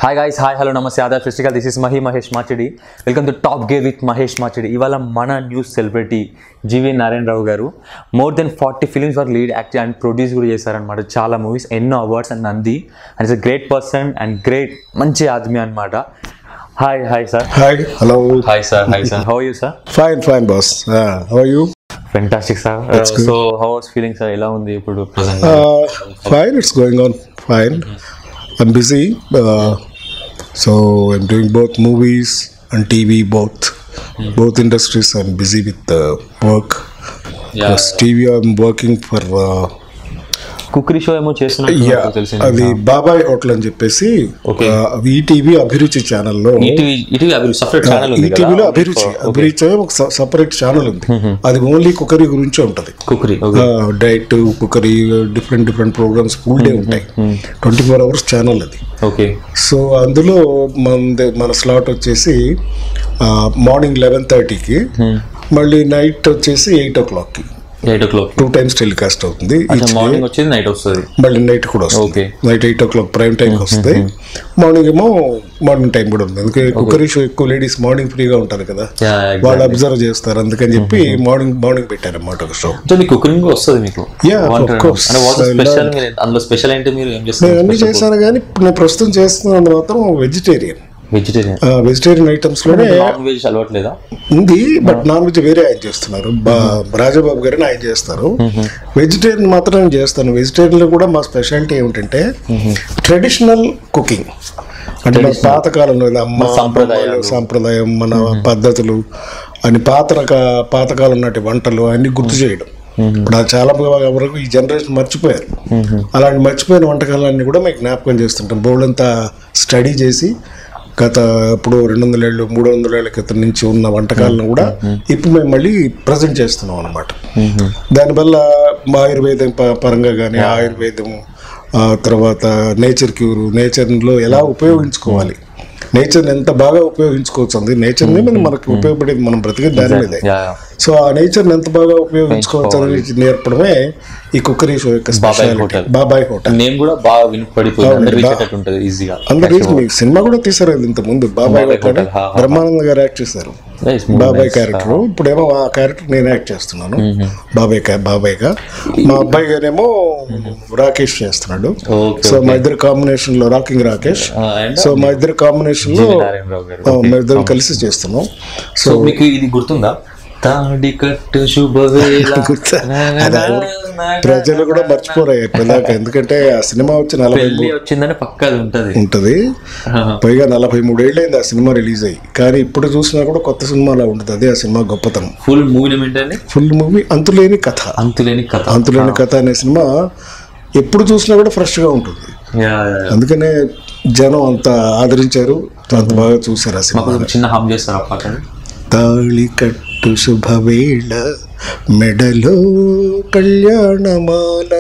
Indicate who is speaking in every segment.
Speaker 1: Hi guys hi hello namaste adaab ఫెస్టికల్ this is Mahi Mahesh Machidi welcome to top gear with Mahesh Machidi ఇవాళ మన news celebrity GV Narayanarao garu more than forty films వరకు lead act and produce కూడా చేశారనమాట చాలా movies ఎన్నో awards and Nandi and is a great person and great మంచి ఆద్మీ అనమాట hi hi sir
Speaker 2: Hi, hello.
Speaker 1: Hi sir hi sir how you sir
Speaker 2: Fine, fine, boss. Uh, how are you?
Speaker 1: Fantastic sir so how was feeling sir ఎలా ఉంది ఇప్పుడు present
Speaker 2: Uh, fine, it's going on fine. I'm busy. Uh, so I'm doing both movies and TV, both. Both industries, I'm busy with uh, work. Plus TV, I'm working for. Uh,
Speaker 1: cookery show ఏమో
Speaker 2: yeah,
Speaker 1: చేస్తున్నట్టు తెలిసింది
Speaker 2: అది బాబాయ్ hotel అని చెప్పేసి
Speaker 1: Okay.
Speaker 2: ETV Abhiruchi ఛానల్లో
Speaker 1: ETV ETV Abhivruddhi separate channel ఉంది
Speaker 2: ఈటీవీలో
Speaker 1: కదా
Speaker 2: అభిరుచి అభిరుచి అని ఒక సపరేట్ ఛానల్ ఉంది అది ఓన్లీ కుకరీ గురించి ఉంటది
Speaker 1: cookery
Speaker 2: diet cookery different different programmes full day ఉంటాయి ట్వంటీ ఫోర్ అవర్స్ ఛానల్ అది
Speaker 1: ఓకే
Speaker 2: సో అందులో మన మన స్లాట్ వచ్చేసి మార్నింగ్ లెవెన్ థర్టీకి మళ్ళీ నైట్ వచ్చేసి ఎయిట్ ఓ క్లాక్కి
Speaker 1: eight o'clock
Speaker 2: two times telecast అవుతుంది
Speaker 1: అచ్చా
Speaker 2: Each day.
Speaker 1: మార్నింగ్ వచ్చేది నైట్ వస్తుంది
Speaker 2: మళ్ళీ నైట్ కూడా వస్తుంది
Speaker 1: Okay.
Speaker 2: Night eight o'clock prime టైంకి వస్తుంది మార్నింగ్ ఏమో మార్నింగ్ టైం కూడా ఉంది అందుకే కుక్కరీ షో ఎక్కువ లేడీస్ మార్నింగ్ ఫ్రీగా ఉంటారు కదా వాళ్ళు అబ్జర్వ్ చేస్తారు అందుకని చెప్పి మార్నింగ్ మార్నింగ్ పెట్టారన్నమాట ఒక షో
Speaker 1: సో మీకు కుకింగ్ వస్తుంది మీకు
Speaker 2: Yeah, of
Speaker 1: వంట
Speaker 2: course.
Speaker 1: అంటే వాట్
Speaker 2: I
Speaker 1: స్పెషల్ మీరు అందులో స్పెషల్ ఏంటి మీరు ఏం
Speaker 2: నేను
Speaker 1: చేస్తారు
Speaker 2: అన్ని చేశాను కానీ ఇప్పుడు నేను ప్రస్తుతం చేస్తున్నది మాత్రం వెజిటేరియన్
Speaker 1: వెజిటేరియన్
Speaker 2: వెజిటేరియన్ ఐటమ్స్ లోనే
Speaker 1: నాన్ వెజ్ అలవాట్లేదా
Speaker 2: ఉంది బట్ నాన్ వెజ్ వేరే ఆయన చేస్తున్నారు బా- రాజాబాబు గారిని ఆయన చేస్తారు వెజిటేరియన్ మాత్రం నేను చేస్తాను వెజిటేరియన్ లో కూడా మా స్పెషాలిటీ ఏమిటంటే ట్రెడిషనల్ కుకింగ్ అంటే మన పాతకాలంలో ఇలా అమ్మ
Speaker 1: సంప్రదాయాలు.
Speaker 2: అమ్మమ్మలు, సాంప్రదాయం మన పద్ధతులు అని పాత రక పాతకాలం నాటి వంటలు అన్ని గుర్తు చేయడం ఇప్పుడు అది చాలా బాగా వరకు ఈ జనరేషన్ మర్చిపోయారు అలాంటి మర్చిపోయిన వంటకాలన్నీ కూడా మేము జ్ఞాపకం చేస్తుంటాం బోర్డంతా స్టడీ చేసి గత ఇప్పుడు రెండు వందల ఏళ్ళు మూడు వందల ఏళ్ళ క్రితం నుంచి ఉన్న వంటకాలను కూడా ఇప్పుడు మేము మళ్ళీ ప్రజెంట్ చేస్తున్నాం అనమాట దానివల్ల మా ఆయుర్వేదం ప- పరంగా కానీ ఆయుర్వేదం ఆ తర్వాత నేచర్ క్యూర్ నేచర్లో ఎలా ఉపయోగించుకోవాలి నేచర్ని ఎంత బాగా ఉపయోగించుకోవచ్చు అంది నేచర్ని మనం మనకు ఉపయోగపడేది మనం బ్రతికేది దాని మీదే
Speaker 1: యా
Speaker 2: సో ఆ నేచర్ని ఎంత బాగా ఉపయోగించుకోవచ్చు అనేది నేర్పడమే ఈ కుక్కరీ షో యొక్క స్పెషాలిటీ
Speaker 1: హోటల్.
Speaker 2: బాబాయ్ హోటల్
Speaker 1: నేమ్ కూడా బాగా వినపడిపోయింది అందరు రీచ్ ఉంటుంది ఈజీగా
Speaker 2: అందరూ మీ సినిమా కూడా తీసారు అది ఇంత ముందు బాబాయ్
Speaker 1: బాబాయ్
Speaker 2: హోటల్
Speaker 1: హోటల్, హా, హా.
Speaker 2: బ్రహ్మానంద గారు యాక్ట్ చేశారు బాబాయ్ క్యారెక్టర్ ఇప్పుడేమో ఆ క్యారెక్టర్ నేను యాక్ట్ చేస్తున్నాను బాబాయ్ కా- బాబాయ్గా మా అబ్బాయి గారేమో రాకేష్ చేస్తున్నాడు
Speaker 1: Okay,
Speaker 2: సో మా ఇద్దరు కాంబినేషన్ లో రాకింగ్ రాకేష్
Speaker 1: అండ్
Speaker 2: సో మా ఇద్దరు కాంబినేషన్ లో
Speaker 1: నారాయణరావు గారు
Speaker 2: ఆ, మా ఇద్దరం కలిసి చేస్తున్నాం
Speaker 1: సో మీకు ఇది గుర్తుందా తాడి కట్టు శుభవేళ
Speaker 2: గుర్తా? అది ఎవరు- ప్రజలు కూడా మర్చిపోరాయి ఇప్పటిదాకా ఎందుకంటే ఆ సినిమా వచ్చి నలభై
Speaker 1: పెళ్లి వచ్చిందని పక్క అది ఉంటది
Speaker 2: ఉంటది పైగా నలభై మూడేళ్ళైంది ఆ సినిమా రిలీజ్ అయ్యి కానీ ఇప్పుడు చూసినా కూడా కొత్త సినిమాలా ఉంటుంది అదే ఆ సినిమా గొప్పతనం
Speaker 1: ఫుల్ మూవీ ఏంటండి
Speaker 2: ఫుల్ మూవీ అంతులేని కథ
Speaker 1: అంతులేని కథ
Speaker 2: అంతులేని కథ అనే సినిమా ఎప్పుడు చూసినా కూడా ఫ్రెష్గా ఉంటుంది
Speaker 1: యా, యా, యా.
Speaker 2: అందుకనే జనం అంత ఆదరించారు అంత బాగా చూశారు ఆ సినిమా
Speaker 1: మాకు చిన్న హామ్ చేస్తారు ఆ పాటని
Speaker 2: తాళి కట్టు శుభవేళ మెడలో కళ్యాణమాల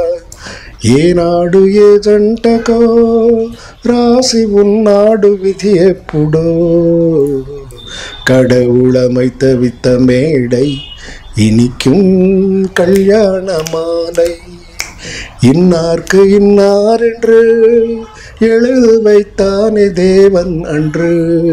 Speaker 2: ఏనాడు ఏ జంటకో రాసి ఉన్నాడు విధి ఎప్పుడో కడవుళమైత విత్త మేడై ఇనిக்கும் கல்யாணமாலை இன்னார்க்கு இன்னாரென்று எழுது வைத்தானே தேவன் அன்று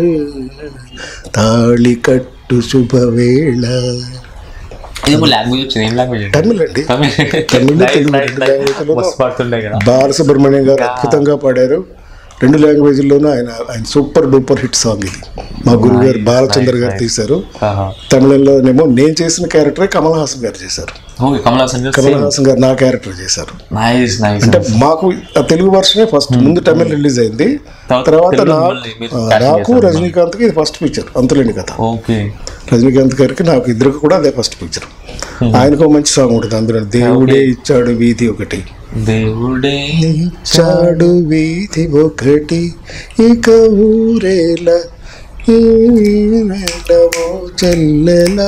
Speaker 2: தாலி கட்டு சுபவேళ
Speaker 1: ఇదేమో లాంగ్వేజ్ వచ్చింది ఏం లాంగ్వేజ్
Speaker 2: తమిళ్ అండి
Speaker 1: తమిళ్
Speaker 2: తమిళ్,
Speaker 1: Nice,
Speaker 2: తెలుగు
Speaker 1: nice,
Speaker 2: రెండు
Speaker 1: nice.
Speaker 2: languageలలో
Speaker 1: మస్తు పాడుతుండే కదా
Speaker 2: బాలసుబ్రహ్మణ్యం గారు అద్భుతంగా పాడారు రెండు లాంగ్వేజ్లోనూ ఆయన ఆయన సూపర్ డూపర్ హిట్ సాంగ్ ఇది మా గురువు గారు బాలచంద్ర గారు తీశారు
Speaker 1: ఆహా.
Speaker 2: తమిళంలోనేమో నేను చేసిన క్యారెక్టరే కమల్ హాసన్ గారు చేశారు
Speaker 1: ఓకే కమల్ హాసన్ గారు
Speaker 2: కమల్ హాసన్ గారు నా క్యారెక్టర్ చేశారు
Speaker 1: నైస్ నైస్
Speaker 2: అంటే మాకు ఆ తెలుగు వర్షనే ఫస్ట్ ముందు తమిళ్ రిలీజ్ అయింది
Speaker 1: తర్వాత
Speaker 2: తర్వాత
Speaker 1: తెలుగులో
Speaker 2: నా-
Speaker 1: మళ్ళీ మీరు
Speaker 2: ఆ,
Speaker 1: catching
Speaker 2: నాకు
Speaker 1: చేశారు.
Speaker 2: రజనీకాంత్కి ఇది ఫస్ట్ పిక్చర్ అంతులేని కథ
Speaker 1: ఓకే
Speaker 2: రజనీకాంత్ గారికి నాకు ఇద్దరికి కూడా అదే ఫస్ట్ పిక్చర్ ఆయనకు ఒక మంచి సాంగ్ ఉంటుంది అందులో దేవుడే ఇచ్చాడు వీధి ఒకటి
Speaker 1: దేవుడే
Speaker 2: ఇచ్చాడు వీధి ఒకటి ఇక ఊరేలా ఈ నెలవో చెల్లెలా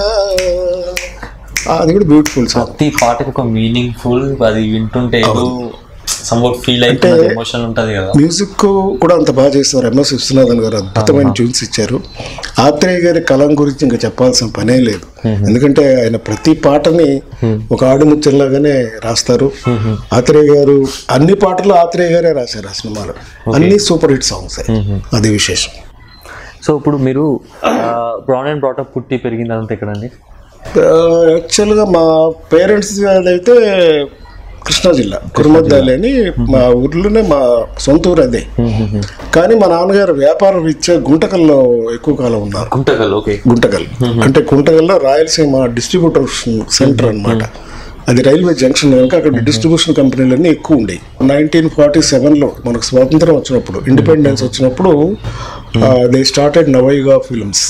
Speaker 2: అది కూడా బ్యూటిఫుల్ సాంగ్
Speaker 1: ప్రతి పాటకి ఒక మీనింగ్ ఫుల్ అది వింటుంటే ఏదో సమ్వాట్ ఫీల్ అయిపోయిన ఎమోషన్ ఉంటది కదా
Speaker 2: మ్యూజిక్ కూడా అంత బాగా చేస్తారు ఎంఎస్ విశ్వనాథన్ గారు అద్భుతమైన ట్యూన్స్ ఇచ్చారు ఆత్రేయ గారి కలం గురించి ఇంకా చెప్పాల్సిన పనే లేదు ఎందుకంటే ఆయన ప్రతి పాటని ఒక ఆడుముచ్చల్లాగానే రాస్తారు ఆత్రేయ గారు అన్ని పాటలు ఆత్రేయ గారే రాశారు ఆ సినిమాలో అన్ని సూపర్ హిట్ సాంగ్స్ అది విశేషం
Speaker 1: సో ఇప్పుడు మీరు బ్రౌన్ అండ్ బ్రాటప్ పుట్టి పెరిగింది అదంతా ఎక్కడండి
Speaker 2: యాక్చువల్గా మా పేరెంట్స్ అయితే కృష్ణా జిల్లా కురుమద్దాలి అని మా ఊర్లోనే మా సొంత ఊరు అదే కానీ మా నాన్నగారు వ్యాపార రీత్యా గుంటకల్లో ఎక్కువ కాలం ఉన్నారు
Speaker 1: గుంటకల్ ఓకే
Speaker 2: గుంటకల్ అంటే గుంటకల్లో రాయలసీమ డిస్ట్రిబ్యూటర్ సెంటర్ అన్నమాట అది రైల్వే జంక్షన్ కనుక అక్కడ డిస్ట్రిబ్యూషన్ కంపెనీలన్నీ ఎక్కువ ఉండేవి నైన్టీన్ ఫార్టీ సెవెన్లో మనకు స్వాతంత్రం వచ్చినప్పుడు ఇండిపెండెన్స్ వచ్చినప్పుడు they started Navayuga films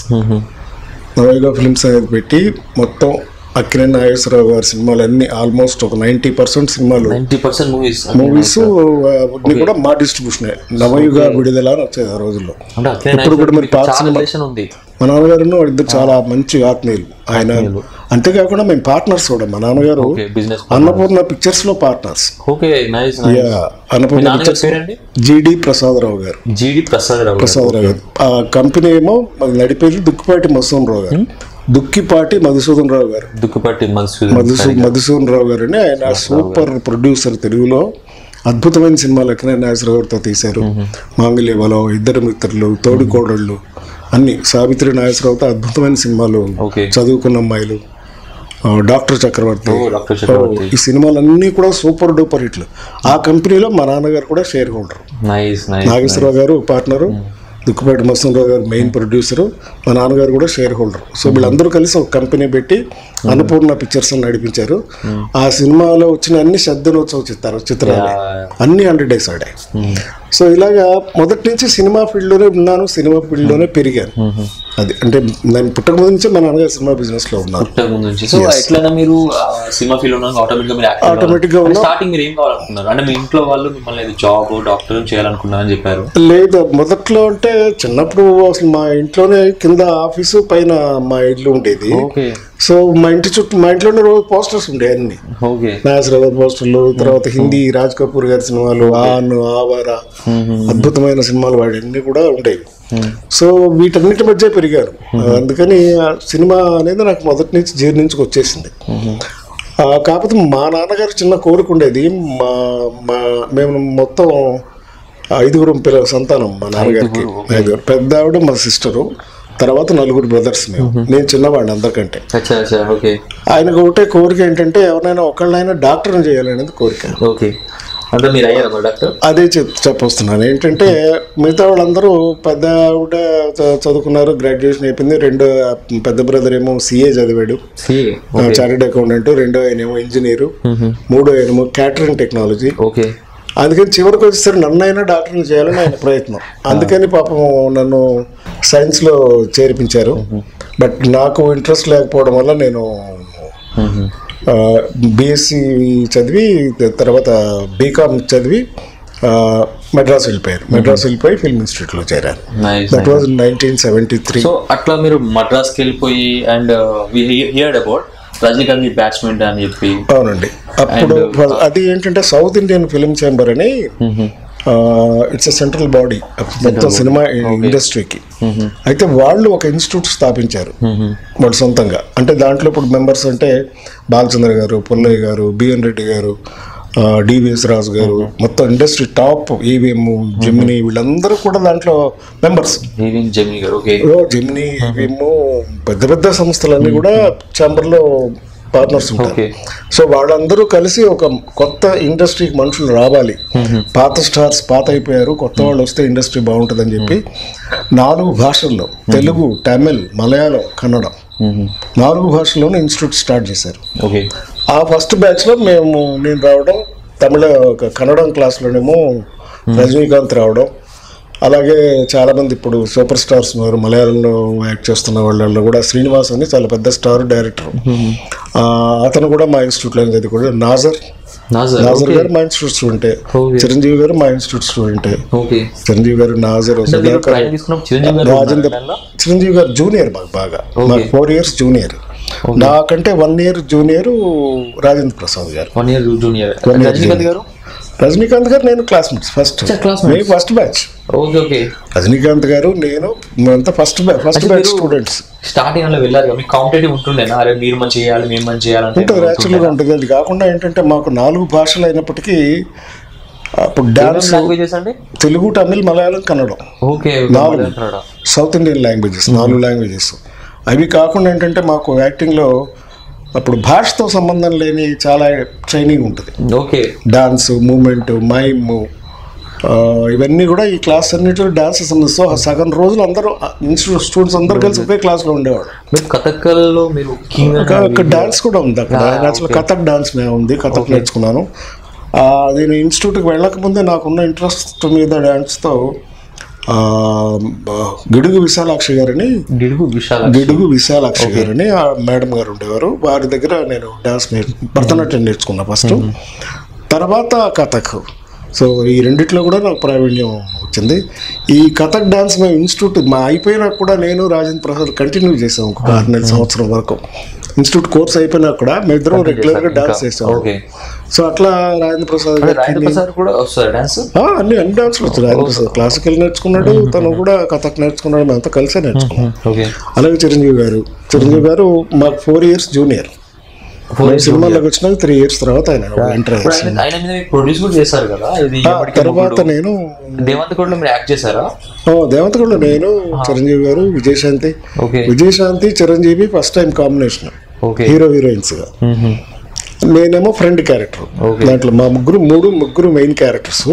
Speaker 2: Navayuga films అనేది పెట్టి మొత్తం అక్కినే నాగేశ్వరరావు గారి సినిమాలు అన్ని ఆల్మోస్ట్ ఒక నైంటీ పర్సెంట్ సినిమాలు
Speaker 1: నైన్టీ పర్సెంట్ మూవీస్
Speaker 2: మూవీస్ అన్ని కూడా మా డిస్ట్రిబ్యూషన్ నవయుగ విడుదల అని వచ్చేది ఆ రోజుల్లో
Speaker 1: అంటే అట్లే
Speaker 2: ఇప్పుడు కూడా మరి పాత
Speaker 1: చాలా రిలేషన్ ఉంది
Speaker 2: మా నాన్నగారు వాళ్ళిద్దరు చాలా మంచి ఆత్మీయులు ఆయన అంతేకాకుండా మేము పార్ట్నర్స్ కూడా మా నాన్నగారు
Speaker 1: ఓకే బిజినెస్
Speaker 2: అన్నపూర్ణ పిక్చర్స్ లో పార్ట్నర్స్
Speaker 1: ఓకే నైస్
Speaker 2: అన్నపూర్ణ
Speaker 1: నాన్నగారి
Speaker 2: పిక్చర్స్
Speaker 1: పేరండి
Speaker 2: జిడి ప్రసాదరావు గారు
Speaker 1: జీడి ప్రసాద్ రావు గారు.
Speaker 2: ప్రసాదరావు గారు ఆ కంపెనీ ఏమో మాది నడిపేది దుక్కిపాటి మధుసూదన్ రావు గారు దుక్కిపాటి మధుసూదన్ రావు గారు
Speaker 1: దుక్కుపట్టి మధుసూదన్
Speaker 2: మధుసూ మధుసూదన్ రావు గారు అని ఆయన సూపర్ ప్రొడ్యూసర్ తెలుగులో అద్భుతమైన సినిమాలు ఎక్కడైనా నాగేశ్వరరావు గారితో తీశారు మాంగళ్య బలం ఇద్దరు మిత్రులు తోడి కోడళ్ళు అన్ని సావిత్రి నాగేశ్వరరావుతో అద్భుతమైన సినిమాలు
Speaker 1: ఓకే
Speaker 2: చదువుకున్న అమ్మాయిలు ఆ, డాక్టర్ చక్రవర్తి
Speaker 1: ఓ డాక్టర్ చక్రవర్తి
Speaker 2: ఈ సినిమాలన్నీ కూడా సూపర్ డూపర్ హిట్లు ఆ కంపెనీలో మా నాన్నగారు కూడా shareholder
Speaker 1: nice nice
Speaker 2: Nageswararao garu partner దుక్కుపేట మసంరావు గారు మెయిన్ ప్రొడ్యూసరు మా నాన్నగారు కూడా షేర్ హోల్డర్ సో వీళ్ళందరూ కలిసి ఒక కంపెనీ పెట్టి అన్నపూర్ణ పిక్చర్స్ అని నడిపించారు ఆ సినిమాలో వచ్చిన అన్ని శ్రద్ధనోత్సవ చిత్రాలు చిత్రాలు అన్ని హండ్రెడ్ డేస్ ఆడాయి సో ఇలాగా మొదటి నుంచి సినిమా ఫీల్డ్లోనే ఉన్నాను సినిమా ఫీల్డ్లోనే పెరిగాను అది అంటే నేను పుట్టక ముందు నుంచే మా నాన్నగారు సినిమా బిజినెస్ లో ఉన్నారు
Speaker 1: పుట్టక ముందు నుంచి సో ఎట్లైనా మీరు ఆ, సినిమా ఫీల్ ఉన్నాక ఆటోమేటిక్ గా మీరు
Speaker 2: Automatic గా ఉన్నా-
Speaker 1: స్టార్టింగ్ మీరు ఏం కావాలనుకున్నారు అంటే మీ ఇంట్లో వాళ్ళు మిమ్మల్ని జాబ్ డాక్టర్ చేయాలనుకున్నారని చెప్పారు
Speaker 2: లేదు మొదట్లో అంటే చిన్నప్పుడు అసలు మా ఇంట్లోనే కింద ఆఫీసు పైన మా ఇల్లు ఉండేది
Speaker 1: ఓకే
Speaker 2: సో మా ఇంటి చుట్టూ మా ఇంట్లోనే రోజు పోస్టర్స్ ఉండే అన్ని
Speaker 1: ఓకే
Speaker 2: నాగేశ్వరరావు గారి పోస్టర్లు తర్వాత హిందీ రాజ్ కపూర్ గారి సినిమాలు ఆన్ ఆవారా అద్భుతమైన సినిమాలు వాడి అన్ని కూడా ఉండేవి సో వీటన్నిటి మధ్య పెరిగారు అందుకని ఆ సినిమా అనేది నాకు మొదటి నుంచి జీర్ణించుకు వచ్చేసింది ఆ, కాకపోతే మా నాన్నగారు చిన్న కోరిక ఉండేది మా మా మేము మొత్తం ఐదుగురు పిల్లల సంతానం మా నాన్నగారికి ఐదుగురు పెద్ద ఆవిడ మా సిస్టరు తర్వాత నలుగురు బ్రదర్స్ మేము నేను చిన్నవాడిని అందరికంటే
Speaker 1: అచ్చా అచ్చా ఓకే
Speaker 2: ఆయనకు ఒకటే కోరిక ఏంటంటే ఎవరినైనా ఒకళ్ళైనా డాక్టర్ని చేయాలనేది కోరిక
Speaker 1: ఓకే అంటే మీరు అయ్యారా డాక్టర్
Speaker 2: అదే చెప్ చెప్పొస్తున్నాను ఏంటంటే మిగతా వాళ్ళందరూ పెద్ద ఆవిడ చ- చదువుకున్నారు గ్రాడ్యుయేషన్ అయిపోయింది రెండో పెద్ద బ్రదర్ ఏమో సిఏ చదివాడు చార్టెడ్ అకౌంటెంట్ రెండో ఆయన ఏమో ఇంజనీరు మూడో ఆయనేమో క్యాటరింగ్ టెక్నాలజీ
Speaker 1: ఓకే
Speaker 2: అందుకని చివరికి వచ్చేసరికి నన్ను అయినా డాక్టర్ని చేయాలని ఆయన ప్రయత్నం అందుకని పాపం నన్ను సైన్స్లో చేర్పించారు బట్ నాకు ఇంట్రెస్ట్ లేకపోవడం వల్ల నేను బీఎస్సీ చదివి తర్వాత బీకామ్ చదివి ఆ, మెడ్రాస్ వెళ్ళిపోయారు మెడ్రాస్ వెళ్ళిపోయి ఫిల్మ్ ఇన్స్టిట్యూట్లో చేరారు
Speaker 1: nice
Speaker 2: that was nineteen seventy three
Speaker 1: so అట్లా మీరు మద్రాస్కి వెళ్ళిపోయి and heard about Rajinikanth batsmen అని చెప్పి
Speaker 2: అవునండి అప్పుడు అది ఏంటంటే సౌత్ ఇండియన్ ఫిల్మ్ ఛాంబర్ అని ఇట్స్ ఎ సెంట్రల్ బాడీ మొత్తం సినిమా ఇండస్ట్రీకి అయితే వాళ్ళు ఒక ఇన్స్టిట్యూట్ స్థాపించారు వాళ్ళు సొంతంగా అంటే దాంట్లో ఇప్పుడు మెంబర్స్ అంటే బాలచంద్ర గారు పుల్లయ్య గారు బిఎన్ రెడ్డి గారు డివిఎస్ రాజు గారు మొత్తం ఇండస్ట్రీ టాప్ ఈవీఎం జెమిని వీళ్ళందరూ కూడా దాంట్లో మెంబర్స్
Speaker 1: ఈవింగ్ Gemini garu okay
Speaker 2: Gemini EVM పెద్ద పెద్ద సంస్థలన్నీ కూడా ఛాంబర్లో పార్ట్నర్స్ ఉంటారు
Speaker 1: ఓకే
Speaker 2: సో వాళ్ళందరూ కలిసి ఒక కొత్త ఇండస్ట్రీకి మనుషులు రావాలి పాత స్టార్స్ పాత అయిపోయారు కొత్త వాళ్ళు వస్తే ఇండస్ట్రీ బాగుంటుందని చెప్పి నాలుగు భాషల్లో తెలుగు తమిళ్ మలయాళం కన్నడం నాలుగు భాషల్లోనే ఇన్స్టిట్యూట్ స్టార్ట్ చేశారు
Speaker 1: ఓకే
Speaker 2: ఆ ఫస్ట్ బ్యాచ్లో మేము నేను రావడం తమిళ ఒక కన్నడం క్లాస్లోనేమో రజనీకాంత్ రావడం అలాగే చాలామంది ఇప్పుడు సూపర్ స్టార్స్ ఉన్నారు మలయాళంలో యాక్ట్ చేస్తున్న వాళ్ళల్లో కూడా శ్రీనివాస్ అని చాలా పెద్ద స్టార్ డైరెక్టర్ అతను కూడా మా ఇన్స్టిట్యూట్లో చదువుకోడు నాజర్
Speaker 1: నాజర్
Speaker 2: నాజర్ గారు మా ఇన్స్టిట్యూట్ స్టూడెంటే
Speaker 1: Okay.
Speaker 2: చిరంజీవి గారు మా ఇన్స్టిట్యూట్ స్టూడెంటే
Speaker 1: ఓకే
Speaker 2: చిరంజీవి గారు నాజర్
Speaker 1: మీరు
Speaker 2: సుధాకర్
Speaker 1: ట్రైన్ తీసుకున్నప్పుడు చిరంజీవి గారు
Speaker 2: రాజేంద్ర
Speaker 1: ఉన్నారా దానిలో?
Speaker 2: చిరంజీవి గారు జూనియర్ మాకు బాగా మాకు ఫోర్ ఇయర్స్ జూనియర్ నాకంటే one year junior Rajendra Prasad garu
Speaker 1: one year junior
Speaker 2: One year
Speaker 1: Rajinikanth garu
Speaker 2: Rajinikanth garu నేను క్లాస్మేట్స్ ఫస్ట్
Speaker 1: అచ్చా, classmates.
Speaker 2: మేము first batch
Speaker 1: okay okay
Speaker 2: Rajinikanth garu నేను మేమంతా ఫస్ట్ బ్యాచ్ ఫస్ట్
Speaker 1: అంటే
Speaker 2: బ్యాచ్
Speaker 1: మీరు-
Speaker 2: స్టూడెంట్స్
Speaker 1: స్టార్టింగ్ లో వెళ్ళారు కదా మీకు కాంపిటేటివ్ ఉంటుండేనా అరే మీరు మంచి చేయాలి మేము మంచి చేయాలంటే
Speaker 2: ఉంటుంది న్యాచురల్గా ఉంటుంది అది కాకుండా ఏంటంటే మాకు నాలుగు భాషలు అయినప్పటికీ అప్పుడు డాన్స్
Speaker 1: లాంగ్వేజెస్ అండి
Speaker 2: తెలుగు తమిళ్ మలయాళం కన్నడం
Speaker 1: ఓకే
Speaker 2: నాలుగు సౌత్ ఇండియన్ లాంగ్వేజెస్ నాలుగు లాంగ్వేజెస్ అవి కాకుండా ఏంటంటే మాకు యాక్టింగ్లో అప్పుడు భాషతో సంబంధం లేని చాలా ట్రైనింగ్ ఉంటుంది
Speaker 1: ఓకే
Speaker 2: డాన్స్ మూమెంట్ మైమ్ ఇవన్నీ కూడా ఈ క్లాస్ అన్నిటిలో డాన్స్ సంబంధించి సో సగం రోజులు అందరూ ఇన్స్టిట్యూట్ స్టూడెంట్స్ అందరూ కలిసి ఒకే క్లాస్లో ఉండేవాడు
Speaker 1: మీరు కథక్కల్లో మీరు కింగ్
Speaker 2: ఒక ఒక డాన్స్ కూడా ఉంది అక్కడ యాక్చువల్ కథక్ డాన్స్ మేము ఉంది కథక్ నేర్చుకున్నాను ఆ, నేను ఇన్స్టిట్యూట్కి వెళ్ళకముందే నాకున్న ఇంట్రెస్ట్ మీద డాన్స్తో ఆ, బ- గిడుగు విశాలాక్షి గారిని
Speaker 1: గిడుగు విశాల
Speaker 2: గిడుగు విశాలాక్షి గారిని ఆ మేడం గారు ఉండేవారు వారి దగ్గర నేను డాన్స్ నేర్ భరతనాట్యం నేర్చుకున్నా ఫస్ట్ తర్వాత కథక్ సో ఈ రెండిట్లో కూడా నాకు ప్రావీణ్యం వచ్చింది ఈ కథక్ డాన్స్ మేము ఇన్స్టిట్యూట్ మా అయిపోయినా కూడా నేను రాజేంద్ర ప్రసాద్ కంటిన్యూ చేసాం ఒక ఆరు నెలల సంవత్సరం వరకు ఇన్స్టిట్యూట్ కోర్స్ అయిపోయినా కూడా మేము ఇద్దరం రెగ్యులర్గా డాన్స్ చేసాం
Speaker 1: ఓకే
Speaker 2: సో అట్లా రాజేంద్ర ప్రసాద్ గారు
Speaker 1: రాజేంద్ర ప్రసాద్ కూడా వస్తారు డాన్స్
Speaker 2: ఆ, అన్ని అన్ని డాన్స్లు వచ్చాయి రాజేంద్ర ప్రసాద్ క్లాసికల్ నేర్చుకున్నాడు తను కూడా కథక్ నేర్చుకున్నాడు మేమంతా కలిసే నేర్చుకున్నాం
Speaker 1: ఓకే
Speaker 2: అలాగే చిరంజీవి గారు చిరంజీవి గారు మాకు ఫోర్ ఇయర్స్ జూనియర్ సినిమాలోకి వచ్చినాక త్రీ ఇయర్స్ తర్వాత ఆయన ఎంటర్
Speaker 1: ఇప్పుడు ఆయన ఆయన మీద మీరు ప్రొడ్యూస్ కూడా చేశారు కదా ఇది ఎప్పటికీ
Speaker 2: తర్వాత నేను
Speaker 1: దేవంత్ కూడా మీరు యాక్ట్ చేశారా
Speaker 2: దేవతగూడలో నేను Chiranjeevi garu Vijayashanti
Speaker 1: okay
Speaker 2: Vijayashanti Chiranjeevi first time combination
Speaker 1: okay
Speaker 2: hero heroines గా నేనేమో ఫ్రెండ్ క్యారెక్టర్
Speaker 1: Okay.
Speaker 2: దాంట్లో మా ముగ్గురు మూడు ముగ్గురు మెయిన్ క్యారెక్టర్స్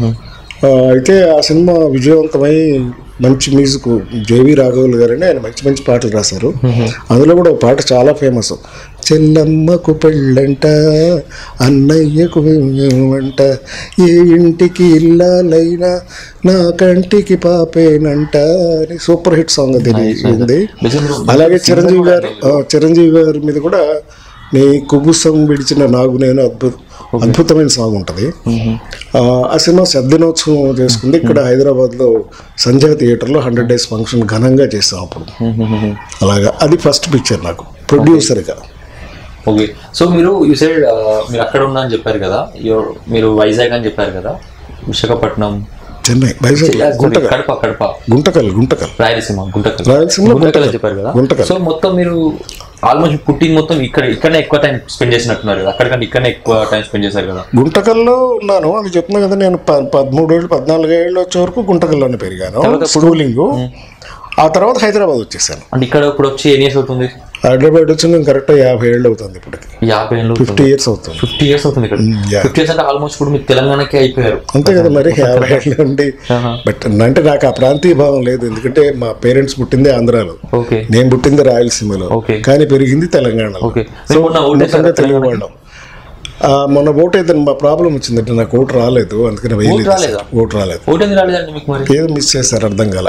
Speaker 2: అయితే ఆ సినిమా విజయవంతమై మంచి మ్యూజిక్ జేవి రాఘవులు గారని ఆయన మంచి మంచి పాటలు రాశారు అందులో కూడా ఒక పాట చాలా ఫేమస్ చెల్లమ్మకు పెళ్ళంట అన్నయ్యకు అంట ఏ ఇంటికి ఇల్లాలైనా నా కంటికి పాపేనంట అని సూపర్ హిట్ సాంగ్ అది ఉంది అలాగే చిరంజీవి గారు ఆ, చిరంజీవి గారి మీద కూడా నీ కుబుసం విడిచిన నాగు నేను అద్భుత అద్భుతమైన సాంగ్ ఉంటుంది ఆ, ఆ సినిమా శబ్దినోత్సవం చేసుకుంది ఇక్కడ హైదరాబాద్లో సంజయ్ థియేటర్లో హండ్రెడ్ డేస్ ఫంక్షన్ ఘనంగా చేసాం అప్పుడు అలాగా అది ఫస్ట్ పిక్చర్ నాకు ప్రొడ్యూసర్గా
Speaker 1: ఓకే సో మీరు యూ సైడ్ మీరు అక్కడ ఉన్నా అని చెప్పారు కదా You're- మీరు వైజాగ్ అని చెప్పారు కదా విశాఖపట్నం
Speaker 2: చెన్నై వైజాగ్ గుంటకల్
Speaker 1: కడప కడప
Speaker 2: గుంటకల్ గుంటకల్
Speaker 1: రాయలసీమ గుంటకల్
Speaker 2: రాయలసీమలో
Speaker 1: గుంటకల్
Speaker 2: గుంటకల్
Speaker 1: అని చెప్పారు కదా
Speaker 2: గుంటకల్.
Speaker 1: సో మొత్తం మీరు ఆల్మోస్ట్ పుట్టింగ్ మొత్తం ఇక్కడ ఇక్కడనే ఎక్కువ టైం స్పెండ్ చేసినట్టున్నారు కదా అక్కడికంటే ఇక్కడనే ఎక్కువ టైం స్పెండ్ చేశారు కదా
Speaker 2: గుంటకల్లో ఉన్నాను అది చెప్తున్నా కదా నేను ప- పదమూడు ఏళ్ళు పద్నాలుగు ఏళ్ళు వచ్చే వరకు గుంటకల్లోనే పెరిగాను స్కూలింగ్ ఆ తర్వాత హైదరాబాద్ వచ్చేసాను
Speaker 1: అంటే ఇక్కడ ఇప్పుడు వచ్చి ఎన్ని ఇయర్స్ అవుతుంది
Speaker 2: హైదరాబాద్ వచ్చి నేను కరెక్ట్ యాభై ఏళ్ళు అవుతుంది ఇప్పటికి
Speaker 1: యాభై ఏళ్ళు
Speaker 2: ఫిఫ్టీ ఇయర్స్ అవుతుంది
Speaker 1: ఫిఫ్టీ ఇయర్స్ అవుతుంది ఇక్కడ
Speaker 2: yeah.
Speaker 1: ఫిఫ్టీ ఇయర్స్ అంటే ఆల్మోస్ట్ ఇప్పుడు మీరు తెలంగాణకి అయిపోయారు
Speaker 2: అంతే కదా మరి యాభై ఏళ్ళు ఉండి
Speaker 1: ఆహా.
Speaker 2: బట్ అంటే నాకు ఆ ప్రాంతీయ భావం లేదు ఎందుకంటే మా పేరెంట్స్ పుట్టిందే ఆంధ్రాలో
Speaker 1: ఓకే
Speaker 2: నేను పుట్టింది రాయలసీమలో
Speaker 1: Okay.
Speaker 2: కానీ పెరిగింది తెలంగాణలో
Speaker 1: ఓకే మీరు మొన్న ఓట్ వేశారా
Speaker 2: మొత్తంగా తెలుగు వాళ్ళం ఆ, మొన్న ఓట్ అయితే మా ప్రాబ్లం వచ్చిందంటే నాకు ఓటు రాలేదు అందుకని వేయలేదు
Speaker 1: రాలేదా?
Speaker 2: ఓటు రాలేదు
Speaker 1: ఓటు ఎందుకు రాలేదండి మీకు మరి
Speaker 2: ఏదో మిస్ చేశారు అర్థం కాల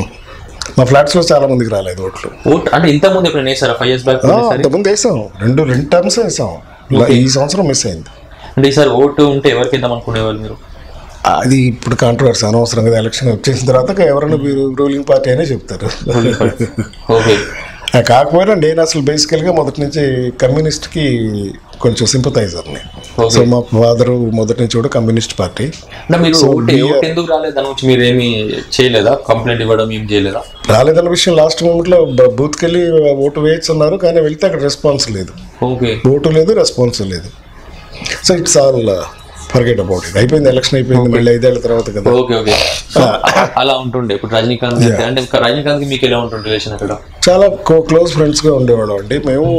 Speaker 2: మా ఫ్లాట్స్ లో చాలా మందికి రాలేదు ఓట్లు
Speaker 1: ఓట్ అంటే ఇంత ముందు ఎప్పుడు వేసారా ఫైవ్ ఇయర్స్ బ్యాక్
Speaker 2: ఆ, అంతకుముందు వేసాం రెండు రెండు టర్మ్స్ వేసాం ఇలా ఈ సంవత్సరం మిస్ అయింది
Speaker 1: అంటే ఈసారి ఓటు ఉంటే ఎవరికి ఇద్దాం అనుకునేవాళ్ళు మీరు
Speaker 2: అది ఇప్పుడు కాంట్రవర్సీ అనవసరం కదా ఎలక్షన్ వచ్చేసిన తర్వాత ఎవరైనా మీరు రూలింగ్ పార్టీ అనే చెప్తారు
Speaker 1: ఓకే
Speaker 2: ఆ, కాకపోయినా నేను అసలు బేసికల్గా మొదటి నుంచి కమ్యూనిస్ట్కి కొంచెం సింపతైజర్ని
Speaker 1: Okay.
Speaker 2: సో మా ఫాదరు మొదటి నుంచి కూడా కమ్యూనిస్ట్ పార్టీ
Speaker 1: అంటే మీరు ఓటు ఓటు ఎందుకు రాలేదు దాని గురించి మీరు ఏమి చేయలేదా కంప్లైంట్ ఇవ్వడం ఏం చేయలేదా
Speaker 2: రాలేదన్న విషయం లాస్ట్ మూమెంట్లో బూత్కి వెళ్ళి ఓటు వేయచ్చు అన్నారు కానీ వెళ్తే అక్కడ రెస్పాన్స్ లేదు
Speaker 1: ఓకే
Speaker 2: ఓటు లేదు రెస్పాన్స్ లేదు so it's all forget about it అయిపోయింది ఎలక్షన్ అయిపోయింది మళ్ళీ ఐదేళ్ల తర్వాత కదా
Speaker 1: ఓకే ఓకే సో అలా ఉంటుండే ఇప్పుడు రజనీకాంత్ అయితే- అంటే ఇంకా రజనీకాంత్ కి మీకు ఎలా ఉంటుంది రిలేషన్ అక్కడ
Speaker 2: చాలా క్లోజ్ ఫ్రెండ్స్గా ఉండేవాళ్ళం అండి మేము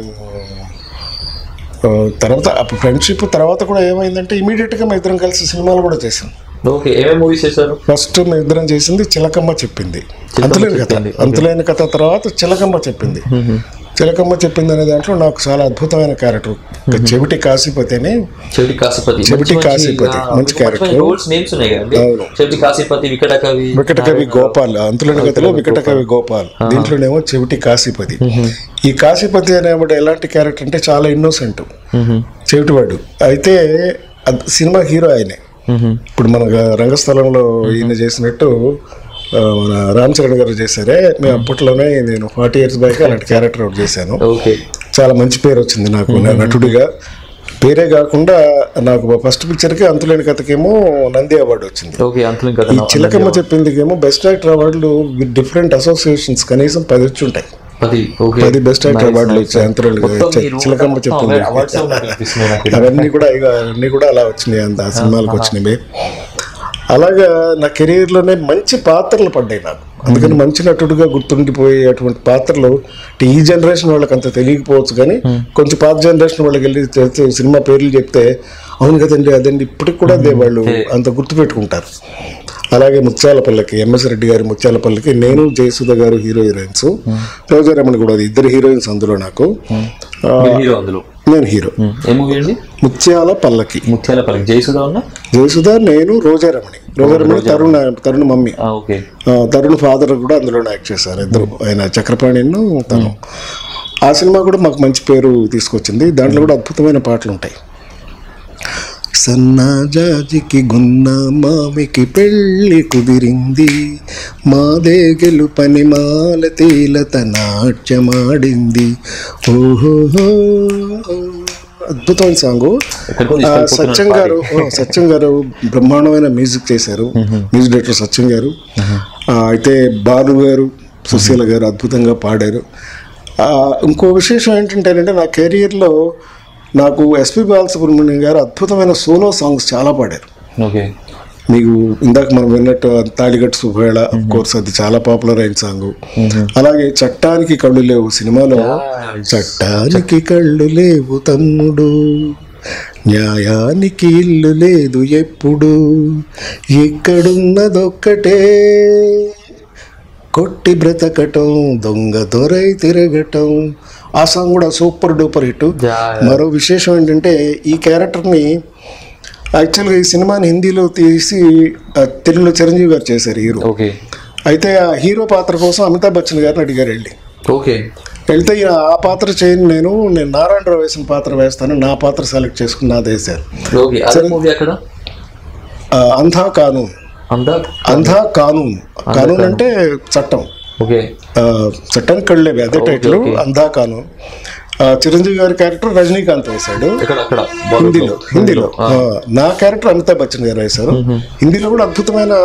Speaker 2: ఆ, తర్వాత అప్పుడు ఫ్రెండ్షిప్ తర్వాత కూడా ఏమైందంటే ఇమీడియట్గా మేము ఇద్దరం కలిసి సినిమాలు కూడా చేసాం
Speaker 1: ఓకే ఏమేమి మూవీస్ చేశారు
Speaker 2: ఫస్ట్ మేము ఇద్దరం చేసింది చిలకమ్మ చెప్పింది అంతులేని కథ
Speaker 1: చెప్పింది,
Speaker 2: అంతులేని కథ తర్వాత చిలకమ్మ చెప్పింది చిలకమ్మ చెప్పింది అనే దాంట్లో నాకు చాలా అద్భుతమైన క్యారెక్టర్ చెవిటి కాశీపతి అని
Speaker 1: చెవిటి కాశీపతి
Speaker 2: చెవిటి కాశీపతి, మంచి character.
Speaker 1: రోల్స్ నేమ్స్ ఉన్నాయి కదండి
Speaker 2: అవును.
Speaker 1: చెవిటి కాశీపతి వికట కవి
Speaker 2: వికట కవి గోపాల్ అంతులేని కథలో వికట కవి గోపాల్ దీంట్లోనేమో చెవిటి కాశీపతి ఈ కాశీపతి అనేవాడు ఎలాంటి క్యారెక్టర్ అంటే చాలా ఇన్నోసెంట్ చెవిటివాడు అయితే అద్- సినిమా హీరో ఆయనే ఇప్పుడు మన గ- రంగస్థలంలో ఈయన చేసినట్టు ఆ, మన రామ్ చరణ్ గారు చేశారే మేము అప్పట్లోనే నేను ఫార్టీ ఇయర్స్ బ్యాక్ అలాంటి క్యారెక్టర్ ఒకటి చేశాను
Speaker 1: ఓకే
Speaker 2: చాలా మంచి పేరు వచ్చింది నాకు నా నటుడిగా పేరే కాకుండా నాకు ఫస్ట్ పిక్చర్కి అంతులేని కథకేమో నంది అవార్డు వచ్చింది
Speaker 1: ఓకే అంతలో ఇంకా
Speaker 2: ఈ చిలకమ్మ చెప్పిందికేమో బెస్ట్ యాక్టర్ అవార్డులు విత్ డిఫరెంట్ అసోసియేషన్స్ కనీసం పది వచ్చి ఉంటాయి
Speaker 1: పది ఓకే
Speaker 2: పది బెస్ట్ యాక్టర్ అవార్డులు వచ్చాయి అంతరాలు చిలకమ్మ చెప్పింది అవన్నీ కూడా ఇక అవన్నీ కూడా అలా వచ్చినాయి అంత ఆ సినిమాలకు వచ్చినవి అలాగా నా కెరీర్లోనే మంచి పాత్రలు పడ్డాయి నాకు అందుకని మంచి నటుడుగా గుర్తుండిపోయే అటువంటి పాత్రలు అంటే ఈ జనరేషన్ వాళ్ళకి అంత తెలియకపోవచ్చు కానీ కొంచెం పాత జనరేషన్ వాళ్ళకి వెళ్ళి చెప్తే సినిమా పేర్లు చెప్తే అవును కదండి అదండి ఇప్పటికి కూడా అదే వాళ్ళు అంత గుర్తుపెట్టుకుంటారు అలాగే ముత్యాలపల్లికి ఎంఎస్ రెడ్డి గారి ముత్యాలపల్లికి నేను జయసుధ గారు హీరో హీరోయిన్స్ రోజారమణ కూడా అది ఇద్దరు హీరోయిన్స్ అందులో నాకు ఆ,
Speaker 1: హీరో అందులో
Speaker 2: నేను హీరో
Speaker 1: ఏ మూవీ అండి
Speaker 2: ముత్యాల పల్లకి
Speaker 1: ముత్యాల పల్లి జయసుధా ఉన్నా
Speaker 2: జయసుధ నేను రోజారమణి రోజారమణి తరుణ్ తరుణ్ మమ్మీ
Speaker 1: ఓకే
Speaker 2: ఆ, తరుణ్ ఫాదర్ కూడా అందులో యాక్ట్ చేశారు ఇద్దరు ఆయన చక్రపాణిను తను ఆ సినిమా కూడా మాకు మంచి పేరు తీసుకొచ్చింది దాంట్లో కూడా అద్భుతమైన పాటలు ఉంటాయి సన్నాజాజికి గున్న మామికి పెళ్ళి కుదిరింది మాదే గెలుపని మాల తేలత నాట్యమాడింది ఓహో అద్భుతమైన సాంగ్
Speaker 1: ఎక్కడికో
Speaker 2: ఆ,
Speaker 1: తీసుకెళ్ళిపోతున్నారు
Speaker 2: సత్యం గారు ఓ, సత్యం గారు బ్రహ్మాండమైన మ్యూజిక్ చేశారు మ్యూజిక్ డైరెక్టర్ సత్యం గారు ఆ, అయితే బాలు గారు సుశీల గారు అద్భుతంగా పాడారు ఆ, ఇంకో విశేషం ఏంటంటేనంటే నా కెరియర్లో నాకు ఎస్పి బాలసుబ్రహ్మణ్యం గారు అద్భుతమైన సోలో సాంగ్స్ చాలా పాడారు
Speaker 1: ఓకే
Speaker 2: మీకు ఇందాక మనం విన్నట్టు తాళిగట్టు సుభేళ కోర్స్ అది చాలా పాపులర్ అయిన సాంగ్ అలాగే చట్టానికి కళ్ళు లేవు సినిమాలో చట్టానికి కళ్ళు లేవు తమ్ముడు న్యాయానికి ఇల్లు లేదు ఎప్పుడు ఎక్కడున్నదొక్కటే కొట్టి బ్రతకటం దొంగ దొరై తిరగటం ఆ సాంగ్ కూడా సూపర్ డూపర్ హిట్ మరో విశేషం ఏంటంటే ఈ క్యారెక్టర్ని యాక్చువల్గా ఈ సినిమాని హిందీలో తీసి ఆ, తెలుగులో చిరంజీవి గారు చేశారు హీరో
Speaker 1: ఓకే
Speaker 2: అయితే ఆ హీరో పాత్ర కోసం అమితాబ్ బచ్చన్ గారిని అడిగారు వెళ్ళి
Speaker 1: ఓకే
Speaker 2: వెళ్తే ఈయన ఆ పాత్ర చేయను నేను నేను నారాయణరావు వేసిన పాత్ర వేస్తాను నా పాత్ర సెలెక్ట్ చేసుకుని నాది వేశారు
Speaker 1: ఓకే అదే మూవీ అక్కడ
Speaker 2: ఆ, అంధా కానూన్
Speaker 1: అంతా
Speaker 2: అంధా కానూన్ కానూన్ అంటే చట్టం
Speaker 1: ఓకే
Speaker 2: ఆ, చట్టానికి కళ్ళేవి అదే టైటిల్ అంధా కానూన్ ఆ, చిరంజీవి గారి క్యారెక్టర్ రజనీకాంత్ వేశాడు
Speaker 1: ఎక్కడ అక్కడ
Speaker 2: హిందీలో హిందీలో ఆ, నా క్యారెక్టర్ అమితాబ్ బచ్చన్ గారు వేశారు హిందీలో కూడా అద్భుతమైన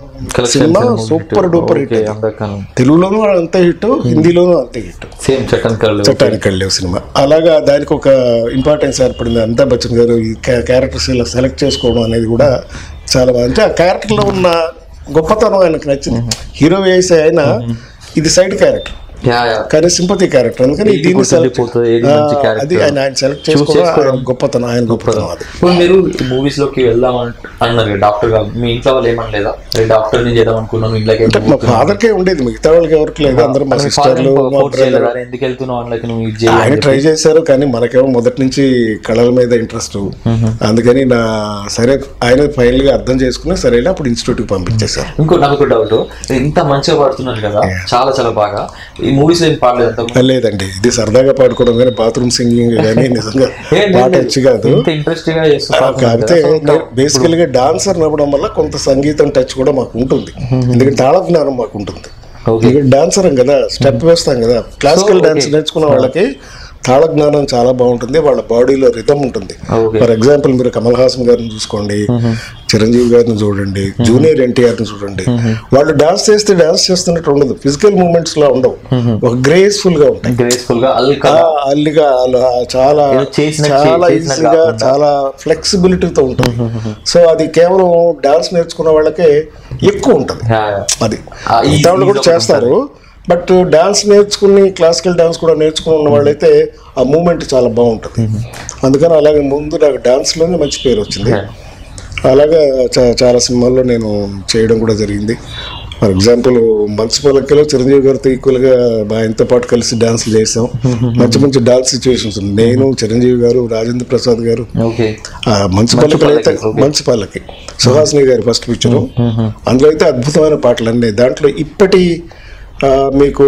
Speaker 2: సినిమా సూపర్ డూపర్ హిట్
Speaker 1: ఓకే అందరికన్నా
Speaker 2: తెలుగులోనూ అంతే హిట్ హిందీలోనూ అంతే హిట్
Speaker 1: సేమ్ చట్టం కళ్ళు
Speaker 2: చట్టానికి వెళ్ళేవు సినిమా అలాగా దానికి ఒక ఇంపార్టెన్స్ ఏర్పడింది అమితాబ్ బచ్చన్ గారు ఈ క్యారెక్టర్స్ ఇలా సెలెక్ట్ చేసుకోవడం అనేది కూడా చాలా బాగా అంటే ఆ క్యారెక్టర్లో ఉన్న గొప్పతనం ఆయనకు నచ్చింది హీరో వేసే ఆయన ఇది సైడ్ క్యారెక్టర్
Speaker 1: యా యా
Speaker 2: కానీ సింపతి క్యారెక్టర్ అందుకని
Speaker 1: ఏది
Speaker 2: దీన్ని సెలెక్ట్
Speaker 1: గుర్తుండిపోతుంది, ఏది మంచి character.
Speaker 2: అది ఆయన ఆయన సెలెక్ట్
Speaker 1: Choose
Speaker 2: చేసుకోవడం
Speaker 1: చేసుకోవడం.
Speaker 2: ఆయన గొప్పతనం ఆయన గొప్పతనం అది
Speaker 1: ఇప్పుడు మీరు మూవీస్ లోకి వెళ్దాం అంట- అన్నారు కదా డాక్టర్ గా మీ ఇంట్లో వాళ్ళు ఏమనలేదా డాక్టర్ ని చేద్దాం అనుకున్నాను ఇంట్లోకి
Speaker 2: అంటే మా ఫాదర్కే ఉండేది మిగతా వాళ్ళకి ఎవరికి లేదు అందరూ మా సిస్టర్లు మా brother.
Speaker 1: ఎందుకు వెళ్తున్నావు అందులోకి నువ్వు ఇది చేయాలి
Speaker 2: ఆయన ట్రై చేశారు కానీ మనకేమో మొదటి నుంచి కళల మీద ఇంట్రెస్ట్ అందుకని నా సరే ఆయన ఫైనల్ గా అర్థం చేసుకుని సరే అప్పుడు ఇన్స్టిట్యూట్ కి పంపించేశారు
Speaker 1: ఇంకో నాకు ఒక డౌట్ ఇంత మంచిగా పాడుతున్నారు కదా చాలా చాలా బాగా ఈ మూవీస్ ఏం పాడలేదు అంత
Speaker 2: లేదండి ఇది సరదాగా పాడుకోవడం కానీ బాత్రూమ్ సింగింగ్ కానీ నిజంగా
Speaker 1: ఏ, లేదు,
Speaker 2: పాట
Speaker 1: లేదు.
Speaker 2: వచ్చి కాదు
Speaker 1: ఇంత ఇంట్రెస్ట్ గా చేస్తూ
Speaker 2: కాకపోతే బేసికల్ గా డాన్సర్ నవ్వడం వల్ల కొంత సంగీతం టచ్ కూడా మాకు ఉంటుంది ఎందుకంటే తాళ జ్ఞానం మాకు ఉంటుంది
Speaker 1: ఓకే
Speaker 2: ఎందుకంటే డాన్సర్ కదా స్టెప్ వేస్తాం కదా క్లాసికల్ డాన్స్ నేర్చుకున్న వాళ్ళకి తాళ జ్ఞానం చాలా బాగుంటుంది వాళ్ళ బాడీలో రిథం ఉంటుంది
Speaker 1: ఓకే
Speaker 2: ఫర్ ఎగ్జాంపుల్ మీరు కమల్ హాసన్ గారిని చూసుకోండి చిరంజీవి గారిని చూడండి జూనియర్ ఎన్టీఆర్ ని చూడండి వాళ్ళు డాన్స్ చేస్తే డాన్స్ చేస్తున్నట్టు ఉండదు ఫిజికల్ మూమెంట్స్ లా ఉండవు ఒక గ్రేస్ఫుల్ గా ఉంటాయి
Speaker 1: గ్రేస్ఫుల్ గా అల్కా
Speaker 2: ఆ, అల్లిగా అలా చాలా
Speaker 1: ఏదో చేసిన-
Speaker 2: చాలా
Speaker 1: చేసినట్టు
Speaker 2: ఈజీగా
Speaker 1: కాకుండా.
Speaker 2: చాలా ఫ్లెక్సిబిలిటీతో ఉంటుంది సో అది కేవలం డాన్స్ నేర్చుకున్న వాళ్ళకే ఎక్కువ ఉంటుంది
Speaker 1: యా, యా.
Speaker 2: అది
Speaker 1: ఆ, ఈ-
Speaker 2: మిగతా వాళ్ళు
Speaker 1: ఈ
Speaker 2: కూడా
Speaker 1: ఒకటి
Speaker 2: చేస్తారు బట్ డాన్స్ నేర్చుకుని క్లాసికల్ డాన్స్ కూడా నేర్చుకుని ఉన్న వాళ్ళైతే ఆ మూమెంట్ చాలా బాగుంటుంది అందుకని అలాగే ముందు నాకు డాన్స్లోనే మంచి పేరు వచ్చింది
Speaker 1: యా.
Speaker 2: అలాగా చా- చాలా సినిమాల్లో నేను చేయడం కూడా జరిగింది ఫర్ ఎగ్జాంపుల్ మంచి పలకలో చిరంజీవి గారితో ఈక్వల్గా ఆయనతో పాటు కలిసి డాన్స్ చేసాం మంచి మంచి డాన్స్ సిచ్యువేషన్స్ నేను చిరంజీవి గారు రాజేంద్ర ప్రసాద్ గారు
Speaker 1: ఓకే
Speaker 2: ఆ మంచి పల్లకి అయితే మంచి పల్లకి సుహాసిని గారి ఫస్ట్ పిక్చర్ అందులో అయితే అద్భుతమైన పాటలు అన్నీ దాంట్లో ఇప్పటి ఆ, మీకు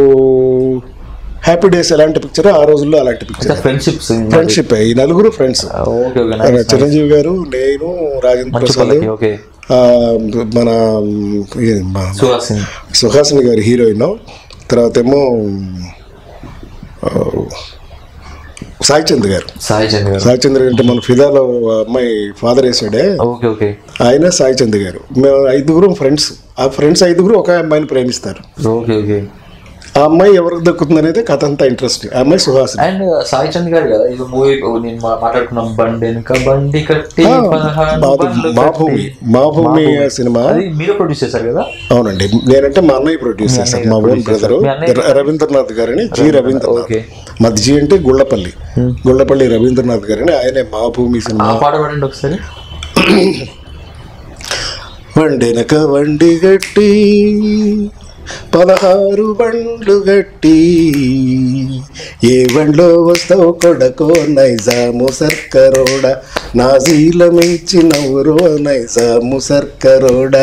Speaker 2: హ్యాపీ డేస్ ఎలాంటి పిక్చర్ ఆ రోజుల్లో అలాంటి పిక్చర్
Speaker 1: ఫ్రెండ్షిప్స్
Speaker 2: ఫ్రెండ్షిప్ ఈ నలుగురు friends
Speaker 1: okay okay nice.
Speaker 2: Chiranjeevi garu నేను రాజేంద్ర
Speaker 1: మంచి
Speaker 2: ప్రసాద్
Speaker 1: పల్లకి ఓకే
Speaker 2: ఆ, మన ఈ మన
Speaker 1: సుహాసిని
Speaker 2: సుహాసిని గారి హీరోయిన్ తర్వాత ఏమో ఆ, సాయి చంద్ గారు
Speaker 1: సాయి చంద్ గారు
Speaker 2: సాయి చంద్ర అంటే మన ఫిదాలో అమ్మాయి ఫాదర్ వేసాడే
Speaker 1: ఓకే ఓకే
Speaker 2: ఆయన సాయి చంద్ గారు మేము ఐదుగురు ఫ్రెండ్స్ ఆ ఫ్రెండ్స్ ఐదుగురు ఒక అమ్మాయిని ప్రేమిస్తారు
Speaker 1: ఓకే ఓకే
Speaker 2: ఆ అమ్మాయి ఎవరికి దక్కుతుంది అనేది కథ అంతా ఇంట్రెస్ట్ ఆ అమ్మాయి సుహాసిని
Speaker 1: అండ్ సాయి చంద్ గారు కదా ఇది మూవీ నేను మా- మాట్లాడుకున్నాం బండి వెనుక బండి కట్టి
Speaker 2: ఆ,
Speaker 1: పదహారు
Speaker 2: మాది-
Speaker 1: బండ్లు
Speaker 2: మా
Speaker 1: కట్టి.
Speaker 2: భూమి మా భూమి సినిమా
Speaker 1: అది మీరు ప్రొడ్యూస్ చేశారు కదా
Speaker 2: అవునండి నేనంటే మా అన్నయ్య ప్రొడ్యూస్ చేశాను మా ఓన్ బ్రదర్
Speaker 1: మీ అన్నయ్య
Speaker 2: రవీంద్రనాథ్ గారిని జి రవీంద్రనాథ్
Speaker 1: ఓకే
Speaker 2: మాది జి అంటే గుళ్ళపల్లి గుళ్ళపల్లి రవీంద్రనాథ్ గారిని ఆయనే మా భూమి సినిమా
Speaker 1: ఆ పాట పాడండి ఒకసారి
Speaker 2: వండెనక వండి గట్టి పదహారు బండ్లు గట్టి ఏ బండ్లో వస్తావు కొడకో నైజాము సర్కరోడ నాజీల మించినవురో నైజాము సర్కరోడ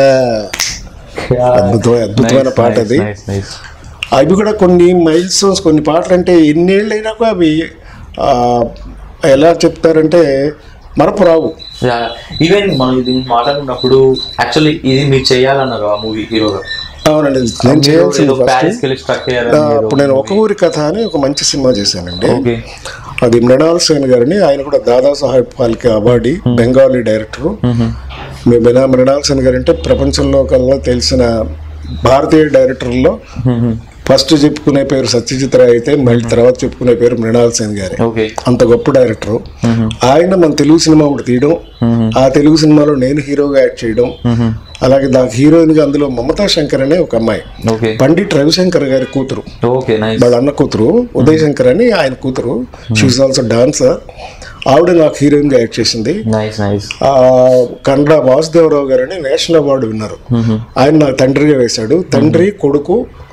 Speaker 2: అద్భుతమైన అద్భుతమైన పాట అది
Speaker 1: నైస్ నైస్
Speaker 2: అవి కూడా కొన్ని మైల్ స్టోన్స్ కొన్ని పాటలు అంటే ఎన్నేళ్ళైనా కూడా అవి ఆ, ఎలా చెప్తారంటే మనపు రావు
Speaker 1: ఈవెన్ మనం ఇది మాట్లాడుకున్నప్పుడు యాక్చువల్లీ ఇది మీరు చేయాలన్నారు ఆ మూవీ హీరోగా
Speaker 2: అవునండి నేను చేయాల్సింది ఫస్ట్
Speaker 1: ప్యారిస్ కి స్ట్రక్
Speaker 2: ఆ,
Speaker 1: అయ్యారు
Speaker 2: అప్పుడు నేను ఒక ఊరి కథ అని ఒక మంచి సినిమా చేశానండి
Speaker 1: ఓకే
Speaker 2: అది మృణాల్ సేన్ గారిని ఆయన కూడా దాదా సాహెబ్ ఫాల్కే అవార్డీ బెంగాలీ డైరెక్టర్ మృణా మృణాల్ సేన్ గారు అంటే ప్రపంచంలో కల్లా తెలిసిన భారతీయ డైరెక్టర్లో ఫస్ట్ చెప్పుకునే పేరు సత్యజిత్ రాయ్ అయితే మళ్ళీ తర్వాత చెప్పుకునే పేరు మృణాల్ సేన్ గారే
Speaker 1: ఓకే
Speaker 2: అంత గొప్ప డైరెక్టర్ ఆయన మన తెలుగు సినిమా ఒకటి తీయడం ఆ తెలుగు సినిమాలో నేను హీరోగా యాక్ట్ చేయడం అలాగే నాకు హీరోయిన్ గా అందులో మమతా శంకర్ అనే ఒక అమ్మాయి
Speaker 1: ఓకే
Speaker 2: పండిట్ రవిశంకర్ గారి కూతురు
Speaker 1: ఓకే నైస్
Speaker 2: వాళ్ళ అన్న కూతురు ఉదయ్ శంకర్ అని ఆయన కూతురు షీఈ్ ఆల్సో డాన్సర్ ఆవిడ నాకు హీరోయిన్ గా యాక్ట్ చేసింది
Speaker 1: నైస్ నైస్
Speaker 2: ఆ కన్నడ వాసుదేవరావు గారు అని నేషనల్ అవార్డు విన్నారు ఆయన నాకు తండ్రిగా వేశాడు తండ్రి కొడుకు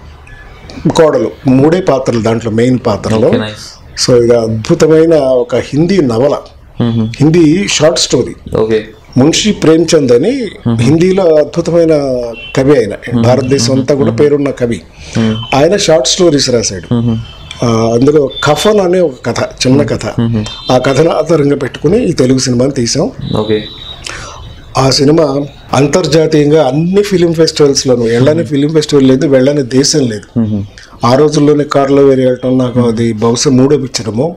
Speaker 2: కోడలు మూడే పాత్రలు దాంట్లో మెయిన్ పాత్రలో
Speaker 1: ఓకే నైస్
Speaker 2: సో ఇది అద్భుతమైన ఒక హిందీ నవల Hindi short story
Speaker 1: okay
Speaker 2: Munshi Premchand అని హిందీలో అద్భుతమైన కవి ఆయన భారతదేశం అంతా కూడా పేరున్న కవి ఆయన షార్ట్ స్టోరీస్ రాశాడు ఆ, అందులో కఫన్ అనే ఒక కథ చిన్న కథ ఆ కథను ఆధారంగా పెట్టుకుని ఈ తెలుగు సినిమాని తీసాం
Speaker 1: ఓకే
Speaker 2: ఆ సినిమా అంతర్జాతీయంగా అన్ని ఫిలిం ఫెస్టివల్స్లోనూ వెళ్ళని ఫిలిం ఫెస్టివల్ లేదు వెళ్ళని దేశం లేదు ఆ రోజుల్లోనే కారులో వేరే వెళ్ళటం నాకు అది బహుశా మూడో పిక్చరము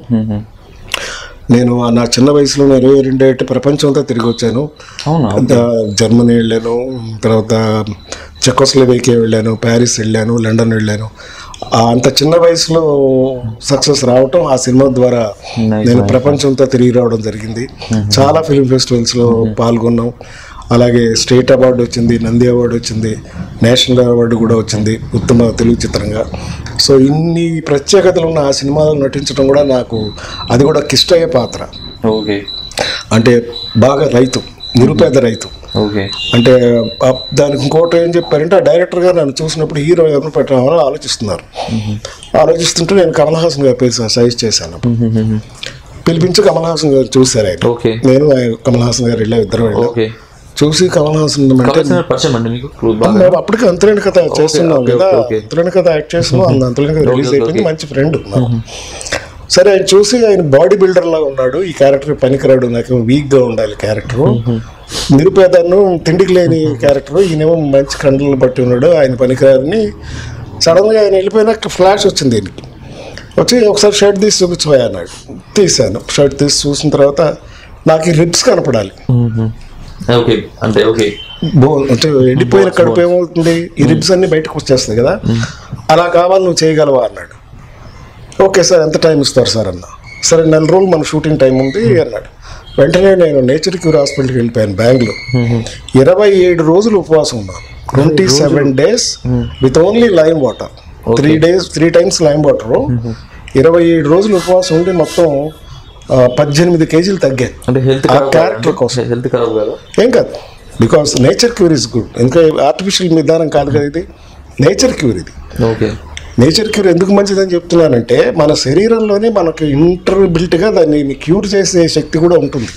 Speaker 2: నేను ఆ నా చిన్న వయసులో ఇరవై రెండు ఏట ప్రపంచం అంతా తిరిగి వచ్చాను
Speaker 1: అవునా
Speaker 2: ద- జర్మనీ వెళ్ళాను తర్వాత చెకోస్లోవేకియా వెళ్ళాను ప్యారిస్ వెళ్ళాను లండన్ వెళ్ళాను ఆ అంత చిన్న వయసులో సక్సెస్ రావటం ఆ సినిమా ద్వారా
Speaker 1: Nice,
Speaker 2: నేను
Speaker 1: nice.
Speaker 2: ప్రపంచంతో తిరిగి రావడం జరిగింది చాలా ఫిలిం ఫెస్టివల్స్లో పాల్గొన్నాం అలాగే స్టేట్ అవార్డు వచ్చింది నంది అవార్డు వచ్చింది నేషనల్ అవార్డు కూడా వచ్చింది ఉత్తమ తెలుగు చిత్రంగా సో ఇన్ని ప్రత్యేకతలు ఉన్న ఆ సినిమాలో నటించడం కూడా నాకు అది కూడా కిష్టయ్య పాత్ర
Speaker 1: ఓకే
Speaker 2: అంటే బాగా రైతు నిరుపేద రైతు
Speaker 1: ఓకే
Speaker 2: అంటే ఆ దానికి ఇంకోటి ఏం చెప్పారంటే ఆ డైరెక్టర్ గారు నన్ను చూసినప్పుడు హీరో ఎవరిని పెట్టామని ఆలోచిస్తున్నారు ఆలోచిస్తుంటే నేను కమల్ హాసన్ గారి పేరు సజెస్ట్ చేశాను అప్పుడు. పిలిపించి కమల్ హాసన్ గారు చూశారు ఆయన
Speaker 1: ఓకే
Speaker 2: నేను ఆయన కమల్ హాసన్ గారు వెళ్ళా ఇద్దరు వెళ్ళాం
Speaker 1: ఓకే
Speaker 2: చూసి కమల్ హాసన్ అంటే
Speaker 1: కావాల్సిన పరిచయం అండి మీకు క్లూ బాగా
Speaker 2: మేము అప్పటికి అంతులేని కథ చేస్తున్నాం
Speaker 1: ఓకే,
Speaker 2: కదా
Speaker 1: ఓకే, ఓకే.
Speaker 2: అంతులేని కథ యాక్ట్ చేస్తున్నాం అంత అంతులేని కథ రిలీజ్
Speaker 1: ఓకే,
Speaker 2: అయిపోయింది
Speaker 1: ఓకే.
Speaker 2: మంచి ఫ్రెండ్ సరే ఆయన చూసి ఆయన బాడీ బిల్డర్ లాగా ఉన్నాడు ఈ క్యారెక్టర్ పనికిరాడు నాకు వీక్ గా ఉండాలి క్యారెక్టర్ నిరుపేదను తిండికి లేని క్యారెక్టర్ ఈయనేమో మంచి కండలను బట్టి ఉన్నాడు ఆయన పనికిరాడని సడన్ గా ఆయన వెళ్ళిపోయినాక ఫ్లాష్ వచ్చింది దీనికి వచ్చి ఒకసారి షర్ట్ తీసి చూపించబోయా అన్నాడు తీశాను షర్ట్ తీసి చూసిన తర్వాత నాకు ఈ రిప్స్ కనపడాలి
Speaker 1: ఓకే అంటే ఓకే
Speaker 2: బో అంటే ఎండిపోయిన కడుపు ఏమవుతుంది ఈ రిబ్స్ అన్ని బయటకు వచ్చేస్తాయి కదా అలా కావాలి నువ్వు చేయగలవా అన్నాడు ఓకే సార్ ఎంత టైం ఇస్తారు సార్ అన్న సరే నెల రోజులు మన షూటింగ్ టైం ఉంది అన్నాడు వెంటనే నేను నేచర్ క్యూర్ హాస్పిటల్కి వెళ్ళిపోయాను బెంగళూరు ఇరవై ఏడు రోజులు ఉపవాసం ఉన్నాను twenty seven days with only lime water three days three times lime water ఇరవై ఏడు రోజులు ఉపవాసం ఉండి మొత్తం ఆ, పద్దెనిమిది కేజీలు తగ్గాను
Speaker 1: అంటే హెల్త్
Speaker 2: ఆ క్యారెక్టర్ కోసం
Speaker 1: హెల్త్ ఖరాబ్ కాదు
Speaker 2: ఏం కాదు because nature cure is good ఇంకా ఆర్టిఫిషియల్ విధానం కాదు కదా ఇది నేచర్ క్యూర్ ఇది
Speaker 1: ఓకే
Speaker 2: నేచర్ క్యూర్ ఎందుకు మంచిదని చెప్తున్నానంటే మన శరీరంలోనే మనకు ఇంటర్బిల్ట్గా దాన్ని క్యూర్ చేసే శక్తి కూడా ఉంటుంది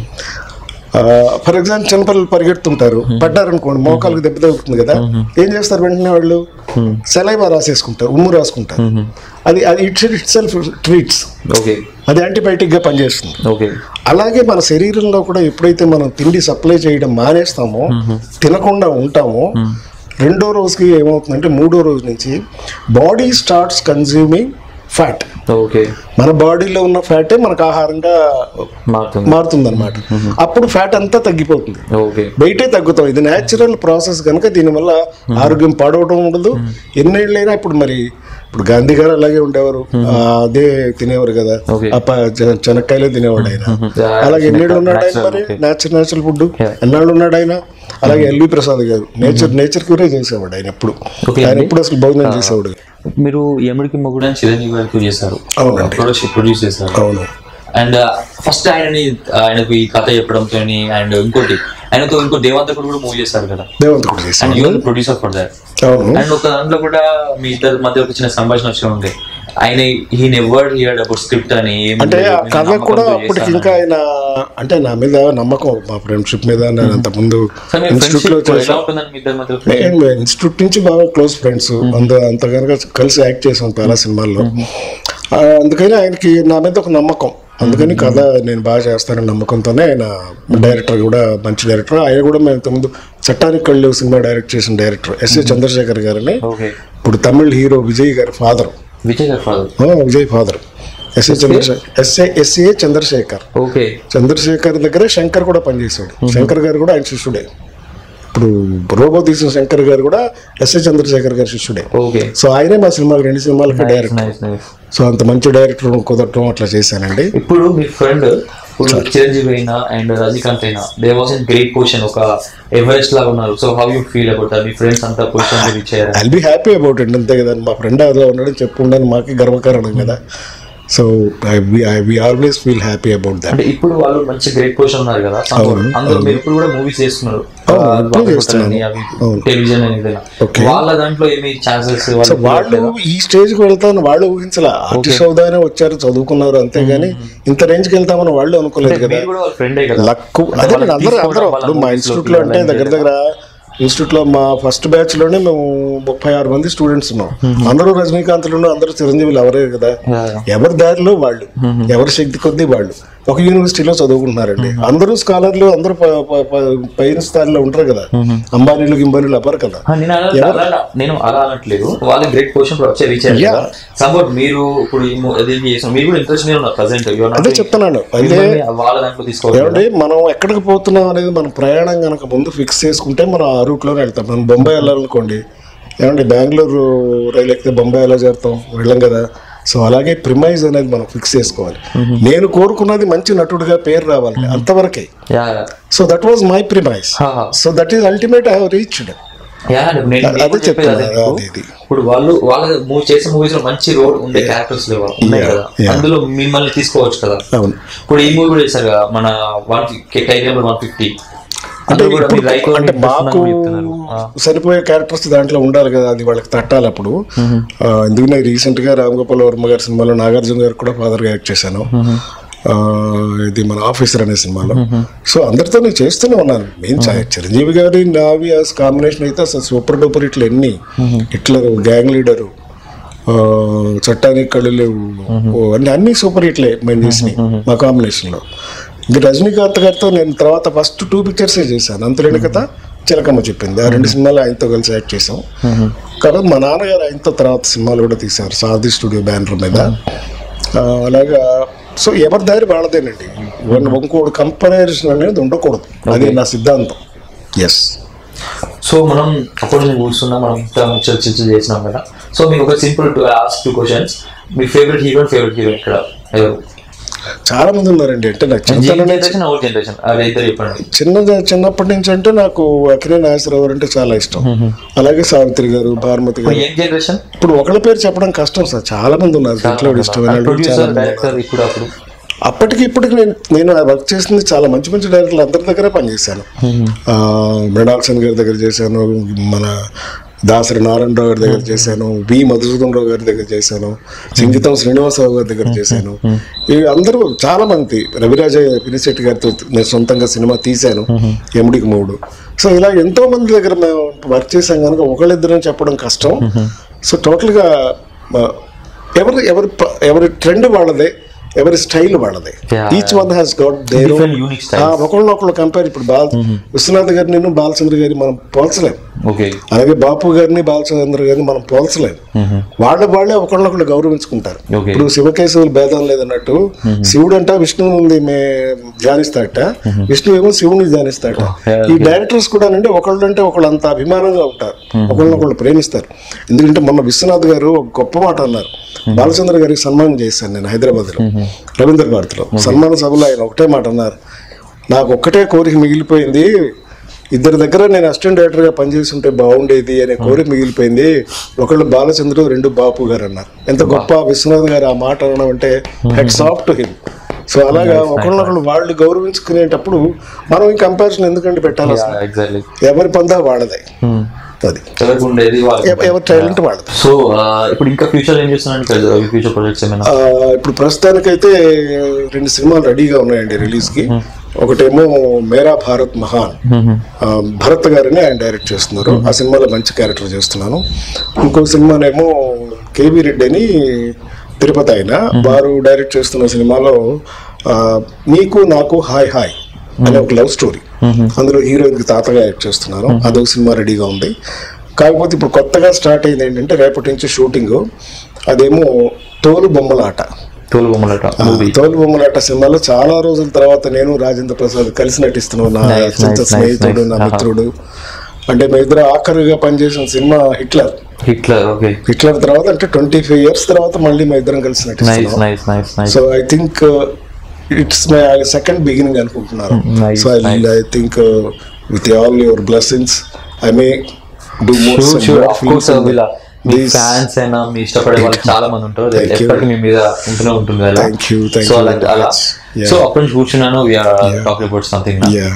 Speaker 2: ఫర్ ఎగ్జాంపుల్ చిన్నపిల్లలు పరిగెడుతుంటారు పడ్డారనుకోండి మోకాలకు దెబ్బ తగ్గుతుంది కదా ఏం చేస్తారు వెంటనే వాళ్ళు సెలైవా రాసేసుకుంటారు ఉమ్ము రాసుకుంటారు అది అది it's itself treats
Speaker 1: okay
Speaker 2: అది యాంటీబయాటిక్గా పనిచేస్తుంది
Speaker 1: ఓకే
Speaker 2: అలాగే మన శరీరంలో కూడా ఎప్పుడైతే మనం తిండి సప్లై చేయడం మానేస్తామో తినకుండా ఉంటామో రెండో రోజుకి ఏమవుతుందంటే మూడో రోజు నుంచి body starts consuming fat
Speaker 1: okay
Speaker 2: మన బాడీలో ఉన్న ఫ్యాటే మనకు ఆహారంగా
Speaker 1: మారుతుంది
Speaker 2: మారుతుంది అనమాట అప్పుడు ఫ్యాట్ అంతా తగ్గిపోతుంది
Speaker 1: ఓకే
Speaker 2: వెయిటే తగ్గుతాం ఇది న్యాచురల్ ప్రాసెస్ కనుక దీనివల్ల ఆరోగ్యం పాడవడం ఉండదు ఎన్నేళ్ళైనా ఇప్పుడు మరి ఇప్పుడు గాంధీ గారు అలాగే ఉండేవారు ఆ, అదే తినేవారు కదా
Speaker 1: Okay.
Speaker 2: అప్ప చె- చెనక్కాయలే తినేవాడు ఆయన
Speaker 1: Yeah,
Speaker 2: అలాగే ఎన్నేళ్ళు ఉన్నాడు ఆయన
Speaker 1: natural,
Speaker 2: మరి
Speaker 1: okay.
Speaker 2: Natural natural food
Speaker 1: Yeah.
Speaker 2: ఎన్నాళ్ళు ఉన్నాడు ఆయన అలాగే ఎల్వి ప్రసాద్ గారు నేచర్ నేచర్ క్యూరే చేసేవాడు ఆయన ఎప్పుడు
Speaker 1: Okay
Speaker 2: ఆయన
Speaker 1: అండి.
Speaker 2: ఎప్పుడు అసలు భోజనం చేసేవాడు
Speaker 1: మీరు ఎముడికి మొగుడు అని చిరంజీవి గారికి చేశారు
Speaker 2: అవునండి.
Speaker 1: ప్రొడక్షన్ ప్రొడ్యూస్ చేశారు
Speaker 2: అవును
Speaker 1: అండ్ ఫస్ట్ ఆయనని ఆయనకు ఈ కథ చెప్పడంతో అండ్ ఇంకోటి ఆయనతో ఇంకో దేవాంతకుడు కూడా మూవ్ చేశారు కదా
Speaker 2: దేవంత్ కూడా
Speaker 1: అండ్
Speaker 2: చేసేవాడు
Speaker 1: యువర్ ప్రొడ్యూసర్ ఫర్ దాట్
Speaker 2: అవును
Speaker 1: అండ్ ఒక దాంట్లో కూడా మీ ఇద్దరి మధ్య ఒక చిన్న సంభాషణ వచ్చి ఉండే ఆయన ఈ నెవర్ హియర్డ్ అబౌట్ స్క్రిప్ట్ అని ఏం
Speaker 2: అంటే
Speaker 1: లేదు,
Speaker 2: ఆ
Speaker 1: నేను
Speaker 2: కథ కూడా
Speaker 1: నమ్మకంతో
Speaker 2: అప్పటికి
Speaker 1: చేశాను
Speaker 2: ఇంకా ఆయన అంటే నా మీద నమ్మకం మా ఫ్రెండ్షిప్ మీద నేను అంత ముందు
Speaker 1: సార్ మీ
Speaker 2: ఇన్స్టిట్యూట్ లో
Speaker 1: ఫ్రెండ్షిప్
Speaker 2: చేసా
Speaker 1: ఎలా ఉంటుందండి మీ ఇద్దరి మధ్య
Speaker 2: నేను ఇన్స్టిట్యూట్ నుంచి బాగా క్లోజ్ ఫ్రెండ్స్ అంత అంత కనుక కలిసి యాక్ట్ చేసాం చాలా సినిమాల్లో ఆ, అందుకని ఆయనకి నా మీద ఒక నమ్మకం అందుకని కథ నేను బాగా చేస్తానని నమ్మకంతోనే ఆయన డైరెక్టర్ కూడా మంచి డైరెక్టర్ ఆయన కూడా మేము ఇంతకుముందు చట్టానికి కళ్ళు సినిమా డైరెక్ట్ చేసిన డైరెక్టర్ ఎస్ఏ చంద్రశేఖర్ గారని
Speaker 1: ఓకే
Speaker 2: ఇప్పుడు తమిళ్ హీరో విజయ్ గారి ఫాదర్
Speaker 1: విజయ్ గారి father
Speaker 2: Vijay father S A Chandrasekhar S A S A Chandrasekhar
Speaker 1: okay
Speaker 2: Chandrasekhar దగ్గరే శంకర్ కూడా పనిచేశాడు శంకర్ గారు కూడా ఆయన శిష్యుడే ఇప్పుడు రోబో తీసిన శంకర్ గారు కూడా ఎస్ఏ చంద్రశేఖర్ గారి శిష్యుడే
Speaker 1: ఓకే
Speaker 2: సో ఆయనే మా సినిమాకి రెండు సినిమాలకి డైరెక్టర్
Speaker 1: నైస్ నైస్
Speaker 2: సో అంత మంచి డైరెక్టర్ కుదరటం అట్లా చేశానండి
Speaker 1: ఇప్పుడు మీ ఫ్రెండ్ ఇప్పుడు చిరంజీవి అయినా అండ్ రజనీకాంత్ అయినా they was in great position ఒక ఎవరెస్ట్ లాగా ఉన్నారు so how you feel about మీ ఫ్రెండ్స్ అంతా పొజిషన్ రీచ్ అయ్యారు
Speaker 2: I'll be happy about it అంతే కదా మా ఫ్రెండ్ అలా ఉండడం చెప్పుకుంటాను మాకే గర్వకారణం కదా so we always feel happy about that
Speaker 1: అంటే ఇప్పుడు వాళ్ళు మంచి గ్రేట్ పొజిషన్ ఉన్నారు కదా సంపూర్ణ. అందులో మీరు ఇప్పుడు కూడా మూవీస్ చేస్తున్నారు
Speaker 2: అవును,
Speaker 1: ఆ,
Speaker 2: ఇప్పుడు
Speaker 1: బాబు
Speaker 2: చేస్తున్నాను.
Speaker 1: కొట్టని అవి
Speaker 2: అవును.
Speaker 1: టెలివిజన్ అని ఏదైనా
Speaker 2: Okay.
Speaker 1: వాళ్ళ దాంట్లో ఏమి ఛాన్సెస్
Speaker 2: సో వాళ్ళు ఈ స్టేజ్ కి వెళ్తామని వాళ్ళు ఊహించలే ఆర్టిస్ట్ అవుదానే వచ్చారు చదువుకున్నారు అంతేగాని ఇంత రేంజ్ కి వెళ్తామని వాళ్ళు అనుకోలేదు కదా
Speaker 1: మీరు కూడా వాళ్ళ ఫ్రెండే కదా
Speaker 2: లక్ అదే నేను అందరూ అందరూ ఇప్పుడు మా ఇన్స్టిట్యూట్ లో అంటే దగ్గర దగ్గర ఇన్స్టిట్యూట్ లో మా ఫస్ట్ బ్యాచ్ లోనే మేము ముప్పై ఆరు మంది స్టూడెంట్స్ ఉన్నాం అందరూ రజనీకాంత్లు అందరూ చిరంజీవులు ఎవరే కదా ఎవరి దారిలో వాళ్ళు ఎవరి శక్తి కొద్దీ వాళ్ళు ఒక యూనివర్సిటీలో చదువుకుంటున్నారండి అందరూ స్కాలర్లు అందరూ ప- ప- ప- పైన స్థాయిలో ఉంటారు కదా అంబానీలు గింబానీలు అవ్వరు కదా
Speaker 1: ఆ, నేను అలా- అలా- నేను అలా అనట్లేదు వాళ్ళు గ్రేట్ పొజిషన్ వచ్చే రీచ్ అయ్యారు కదా సపోర్ట్ మీరు ఇప్పుడు ఈ mo- అది చేసిన మీరు కూడా ఇంట్రెస్ట్ ఉన్నారు ప్రజెంట్
Speaker 2: అదే చెప్తున్నాను అదే
Speaker 1: వాళ్ళ దాంట్లో తీసుకోవాలి
Speaker 2: ఏమండి మనం ఎక్కడికి పోతున్నాం అనేది మన ప్రయాణం కనుక ముందు ఫిక్స్ చేసుకుంటే మనం ఆ రూట్లోనే వెళ్తాం మనం బొంబాయి వెళ్ళాలనుకోండి ఏమండి బెంగళూరు రైలు ఎక్కితే బొంబాయి ఎలా చేరుతాం వెళ్ళం కదా సో అలాగే ప్రిమైజ్ అనేది మనం ఫిక్స్ చేసుకోవాలి నేను కోరుకున్నది మంచి నటుడిగా పేరు రావాలి అంతవరకే
Speaker 1: yeah
Speaker 2: so that was my premise
Speaker 1: హా, హా.
Speaker 2: So that is ultimate I have reached
Speaker 1: yeah నేను- నేను
Speaker 2: అదే
Speaker 1: కూడా చెప్పేది అదే
Speaker 2: చెప్తున్నా,
Speaker 1: మీకు.
Speaker 2: అది ఇది.
Speaker 1: ఇప్పుడు వాళ్ళు వాళ్ళ మూవ్ చేసే మూవీస్ లో మంచి రోల్ ఉండే క్యారెక్టర్స్ లేవా ఉన్నాయి
Speaker 2: Yeah,
Speaker 1: కదా
Speaker 2: yeah.
Speaker 1: అందులో మిమ్మల్ని తీసుకోవచ్చు కదా
Speaker 2: అవును
Speaker 1: ఇప్పుడు ఈ మూవీ కూడా చేశారు కదా మన one tiger number one fifty
Speaker 2: అంటే
Speaker 1: కూడా
Speaker 2: ఇప్పుడు
Speaker 1: మీరు రైట్
Speaker 2: అంటే మాకు సరిపోయే క్యారెక్టర్స్ దాంట్లో ఉండాలి కదా అది వాళ్ళకి తట్టాలి అప్పుడు ఆ, ఎందుకంటే రీసెంట్ గా రామ్ గోపాల్ వర్మ గారి సినిమాలో నాగార్జున గారు కూడా ఫాదర్ గా యాక్ట్ చేశాను ఆ, ఇది మన ఆఫీసర్ అనే సినిమాలో సో అందరితో నేను చేస్తూనే ఉన్నాను నేను చ- చిరంజీవి గారి నావి కాంబినేషన్ అయితే అసలు సూపర్ డూపర్ ఇట్లా ఎన్ని హిట్లర్ గ్యాంగ్ లీడరు ఆ, చట్టానికి కళ్ళు లేవు ఓ, అన్ని అన్ని సూపర్ హిట్లే మేము చేసినాయి మా కాంబినేషన్లో ఇంకా రజనీకాంత్ గారితో నేను తర్వాత ఫస్ట్ టూ పిక్చర్సే చేశాను అంతలేని కథ చిలకమ్మ చెప్పింది ఆ రెండు సినిమాలు ఆయనతో కలిసి యాక్ట్ చేసాం కాబట్టి మా నాన్నగారు ఆయనతో తర్వాత సినిమాలు కూడా తీశారు సారథి స్టూడియో బ్యానర్ మీద ఆ, అలాగా సో ఎవరి దారి వాళ్ళదేనండి ఇవన్నీ ఇంకోటి కంపారిజన్ అనేది ఉండకూడదు అది నా సిద్ధాంతం ఎస్
Speaker 1: సో మనం అప్పుడు నేను కూర్చున్నా మనం ఇంత చర్చ చేసినాం కదా సో మీకు ఒక simple to ask two questions మీ ఫేవరెట్ హీరో ఫేవరెట్ హీరో ఇక్కడ ఎవరు
Speaker 2: చాలా మంది ఉన్నారండి అంటే నాకు చిన్నతనం నుంచి
Speaker 1: జనరేషన్ ఓల్డ్ జనరేషన్ అది ఇద్దరు చెప్పండి
Speaker 2: చిన్న చిన్నప్పటి నుంచి అంటే నాకు అఖిలే నాగేశ్వరరావు అంటే చాలా ఇష్టం అలాగే సావిత్రి గారు భానుమతి గారు
Speaker 1: యంగ్ జనరేషన్
Speaker 2: ఇప్పుడు ఒకళ్ళ పేరు చెప్పడం కష్టం సార్ చాలా మంది ఉన్నారు దీంట్లో ఇష్టమైన వాళ్ళు చాలా
Speaker 1: ప్రొడ్యూసర్
Speaker 2: మంది ఉన్నారు.
Speaker 1: డైరెక్టర్ ఇప్పుడు అప్పుడు
Speaker 2: అప్పటికి ఇప్పటికి నేను నేను వర్క్ చేసింది చాలా మంచి మంచి డైరెక్టర్లు అందరి దగ్గర పనిచేశాను ఆ, మృణాల్ సెన్ గారి దగ్గర చేశాను మన దాసరి నారాయణరావు గారి దగ్గర చేశాను వి మధుసూదన్ రావు గారి దగ్గర చేశాను సంగీతం శ్రీనివాసరావు గారి దగ్గర చేశాను ఇవి అందరూ చాలా మంది రవిరాజ పినిశెట్టి గారితో నేను సొంతంగా సినిమా తీశాను ఎముడికి మూడు సో ఇలా ఎంతో మంది దగ్గర మేము వర్క్ చేశాం కనుక ఒకళ్ళిద్దరం చెప్పడం కష్టం సో టోటల్గా ఎవరి ఎవరి ప- ఎవరి ట్రెండ్ వాళ్ళదే ఎవరి స్టైల్ వాళ్ళదే
Speaker 1: Yeah.
Speaker 2: Each one has got their
Speaker 1: Different unique styles.
Speaker 2: ఒకళ్ళనొకళ్ళు కంపేర్ ఇప్పుడు బాల్ విశ్వనాథ్ గారి నేను బాలచంద్ర గారి మనం పోల్చలేం
Speaker 1: ఓకే
Speaker 2: అలాగే బాపు గారిని బాలచంద్ర గారిని మనం పోల్చలేము వాళ్ళ వాళ్ళే ఒకళ్ళొకళ్ళు గౌరవించుకుంటారు
Speaker 1: Okay.
Speaker 2: ఇప్పుడు శివకేశవులు భేదం లేదన్నట్టు శివుడు అంట విష్ణువు ఉంది మే ధ్యానిస్తాడట విష్ణువు ఏమో శివుని ధ్యానిస్తాడట ఈ డైరెక్టర్స్ కూడా అంటే ఒకళ్ళు అంటే ఒకళ్ళు అంత అభిమానంగా ఉంటారు ఒకళ్ళనొకళ్ళు ప్రేమిస్తారు ఎందుకంటే మొన్న విశ్వనాథ్ గారు ఒక గొప్ప మాట అన్నారు బాలచంద్ర గారికి సన్మానం చేశాను నేను హైదరాబాద్ లో రవీంద్ర భారతిలో సన్మాన సభలో ఆయన ఒకటే మాట అన్నారు నాకు ఒక్కటే కోరిక మిగిలిపోయింది ఇద్దరి దగ్గర నేను అసిస్టెంట్ డైరెక్టర్ గా పనిచేసి ఉంటే బాగుండేది అనే కోరిక మిగిలిపోయింది ఒకళ్ళు బాలచంద్రుడు రెండు బాపు గారు అన్నారు ఎంత గొప్ప విశ్వనాథ్ గారు ఆ మాట అనడం అంటే had soft to him so అలాగా ఒకళ్ళొకళ్ళు వాళ్ళు గౌరవించుకునేటప్పుడు మనం ఈ కంపారిజన్ ఎందుకంటే పెట్టాలి అసలు
Speaker 1: ఎగ్జాక్ట్లీ
Speaker 2: ఎవరి పందా వాళ్ళదే అది
Speaker 1: ఎవరికి ఉండేది
Speaker 2: ఎవ- ఎవరి టాలెంట్ వాళ్ళది
Speaker 1: సో ఇప్పుడు ఇంకా ఫ్యూచర్ ఏం చేస్తున్నాను ఫ్యూచర్ ప్రాజెక్ట్స్ ఏమైనా
Speaker 2: ఆ, ఇప్పుడు ప్రస్తుతానికైతే రెండు సినిమాలు రెడీగా ఉన్నాయండి రిలీజ్ కి ఒకటేమో మేరా భారత్ మహాన్ ఆ, భరత్ గారిని ఆయన డైరెక్ట్ చేస్తున్నారు ఆ సినిమాలో మంచి క్యారెక్టర్ చేస్తున్నాను ఇంకో సినిమానేమో కేవీ రెడ్డి అని తిరుపతి ఆయన వారు డైరెక్ట్ చేస్తున్న సినిమాలో ఆ, నీకు నాకు హాయ్ హాయ్ అనే ఒక లవ్ స్టోరీ అందులో హీరోయిన్ కి తాతగా యాక్ట్ చేస్తున్నాను అదొక సినిమా రెడీగా ఉంది కాకపోతే ఇప్పుడు కొత్తగా స్టార్ట్ అయింది ఏంటంటే రేపటి నుంచి షూటింగ్ అదేమో తోలు బొమ్మలాట
Speaker 1: తోలు బొమ్మలట
Speaker 2: ఆ, తోలు బొమ్మలాట సినిమాలో చాలా రోజుల తర్వాత నేను రాజేంద్ర ప్రసాద్ కలిసి నటిస్తున్నాను నా
Speaker 1: Nice,
Speaker 2: అత్యంత
Speaker 1: nice, nice,
Speaker 2: స్నేహితుడు
Speaker 1: nice.
Speaker 2: నా
Speaker 1: ఆహా.
Speaker 2: మిత్రుడు అంటే మా ఇద్దరు ఆఖరిగా పనిచేసిన cinema Hitler
Speaker 1: Hitler okay
Speaker 2: Hitler తర్వాత అంటే ట్వంటీ ఫైవ్ ఇయర్స్ తర్వాత మళ్ళీ మా ఇద్దరం కలిసి
Speaker 1: నైస్
Speaker 2: నటిస్తున్నాం
Speaker 1: nice nice nice
Speaker 2: so I think it's my second beginning అనుకుంటున్నారు
Speaker 1: Nice,
Speaker 2: so I I think with all your blessings I may do more
Speaker 1: sure sure of course ఇలా మీ fans అయినా మీ ఇష్టపడే వాళ్ళు చాలా మంది ఉంటారు
Speaker 2: Thank you.
Speaker 1: ఎప్పటికీ మీ మీద ఉంటూనే ఉంటుంది కదా
Speaker 2: Thank you, thank
Speaker 1: so
Speaker 2: you
Speaker 1: అలా
Speaker 2: very
Speaker 1: అలా
Speaker 2: much. Yeah.
Speaker 1: సో అప్పటి నుంచి కూర్చున్నాను we're talking about something
Speaker 2: Yeah.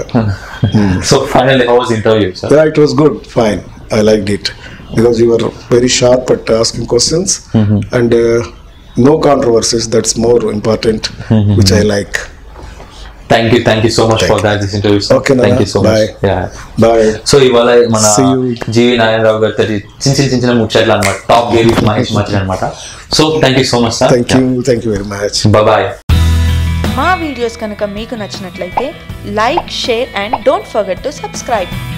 Speaker 1: So final house interview sir
Speaker 2: Yeah, it was good, fine. I liked it because you were very sharp at asking questions and uh, no controversies. That's more important, which I like.
Speaker 1: Thank you thank you so much for that this interview
Speaker 2: Okay,
Speaker 1: thank you so
Speaker 2: Nana.
Speaker 1: Much yeah
Speaker 2: Bye.
Speaker 1: So ఇవాళ మన
Speaker 2: See you.
Speaker 1: జీవి నారాయణరావు గారి తోటి చిన్న చిన్న చిన్న చిన్న ముచ్చట్లు అనమాట top gear with Mahesh much అనమాట so thank you so much sir
Speaker 2: Thank you. Thank you very much.
Speaker 1: Bye
Speaker 3: మా వీడియోస్ కనుక మీకు నచ్చినట్లయితే like share and don't forget to subscribe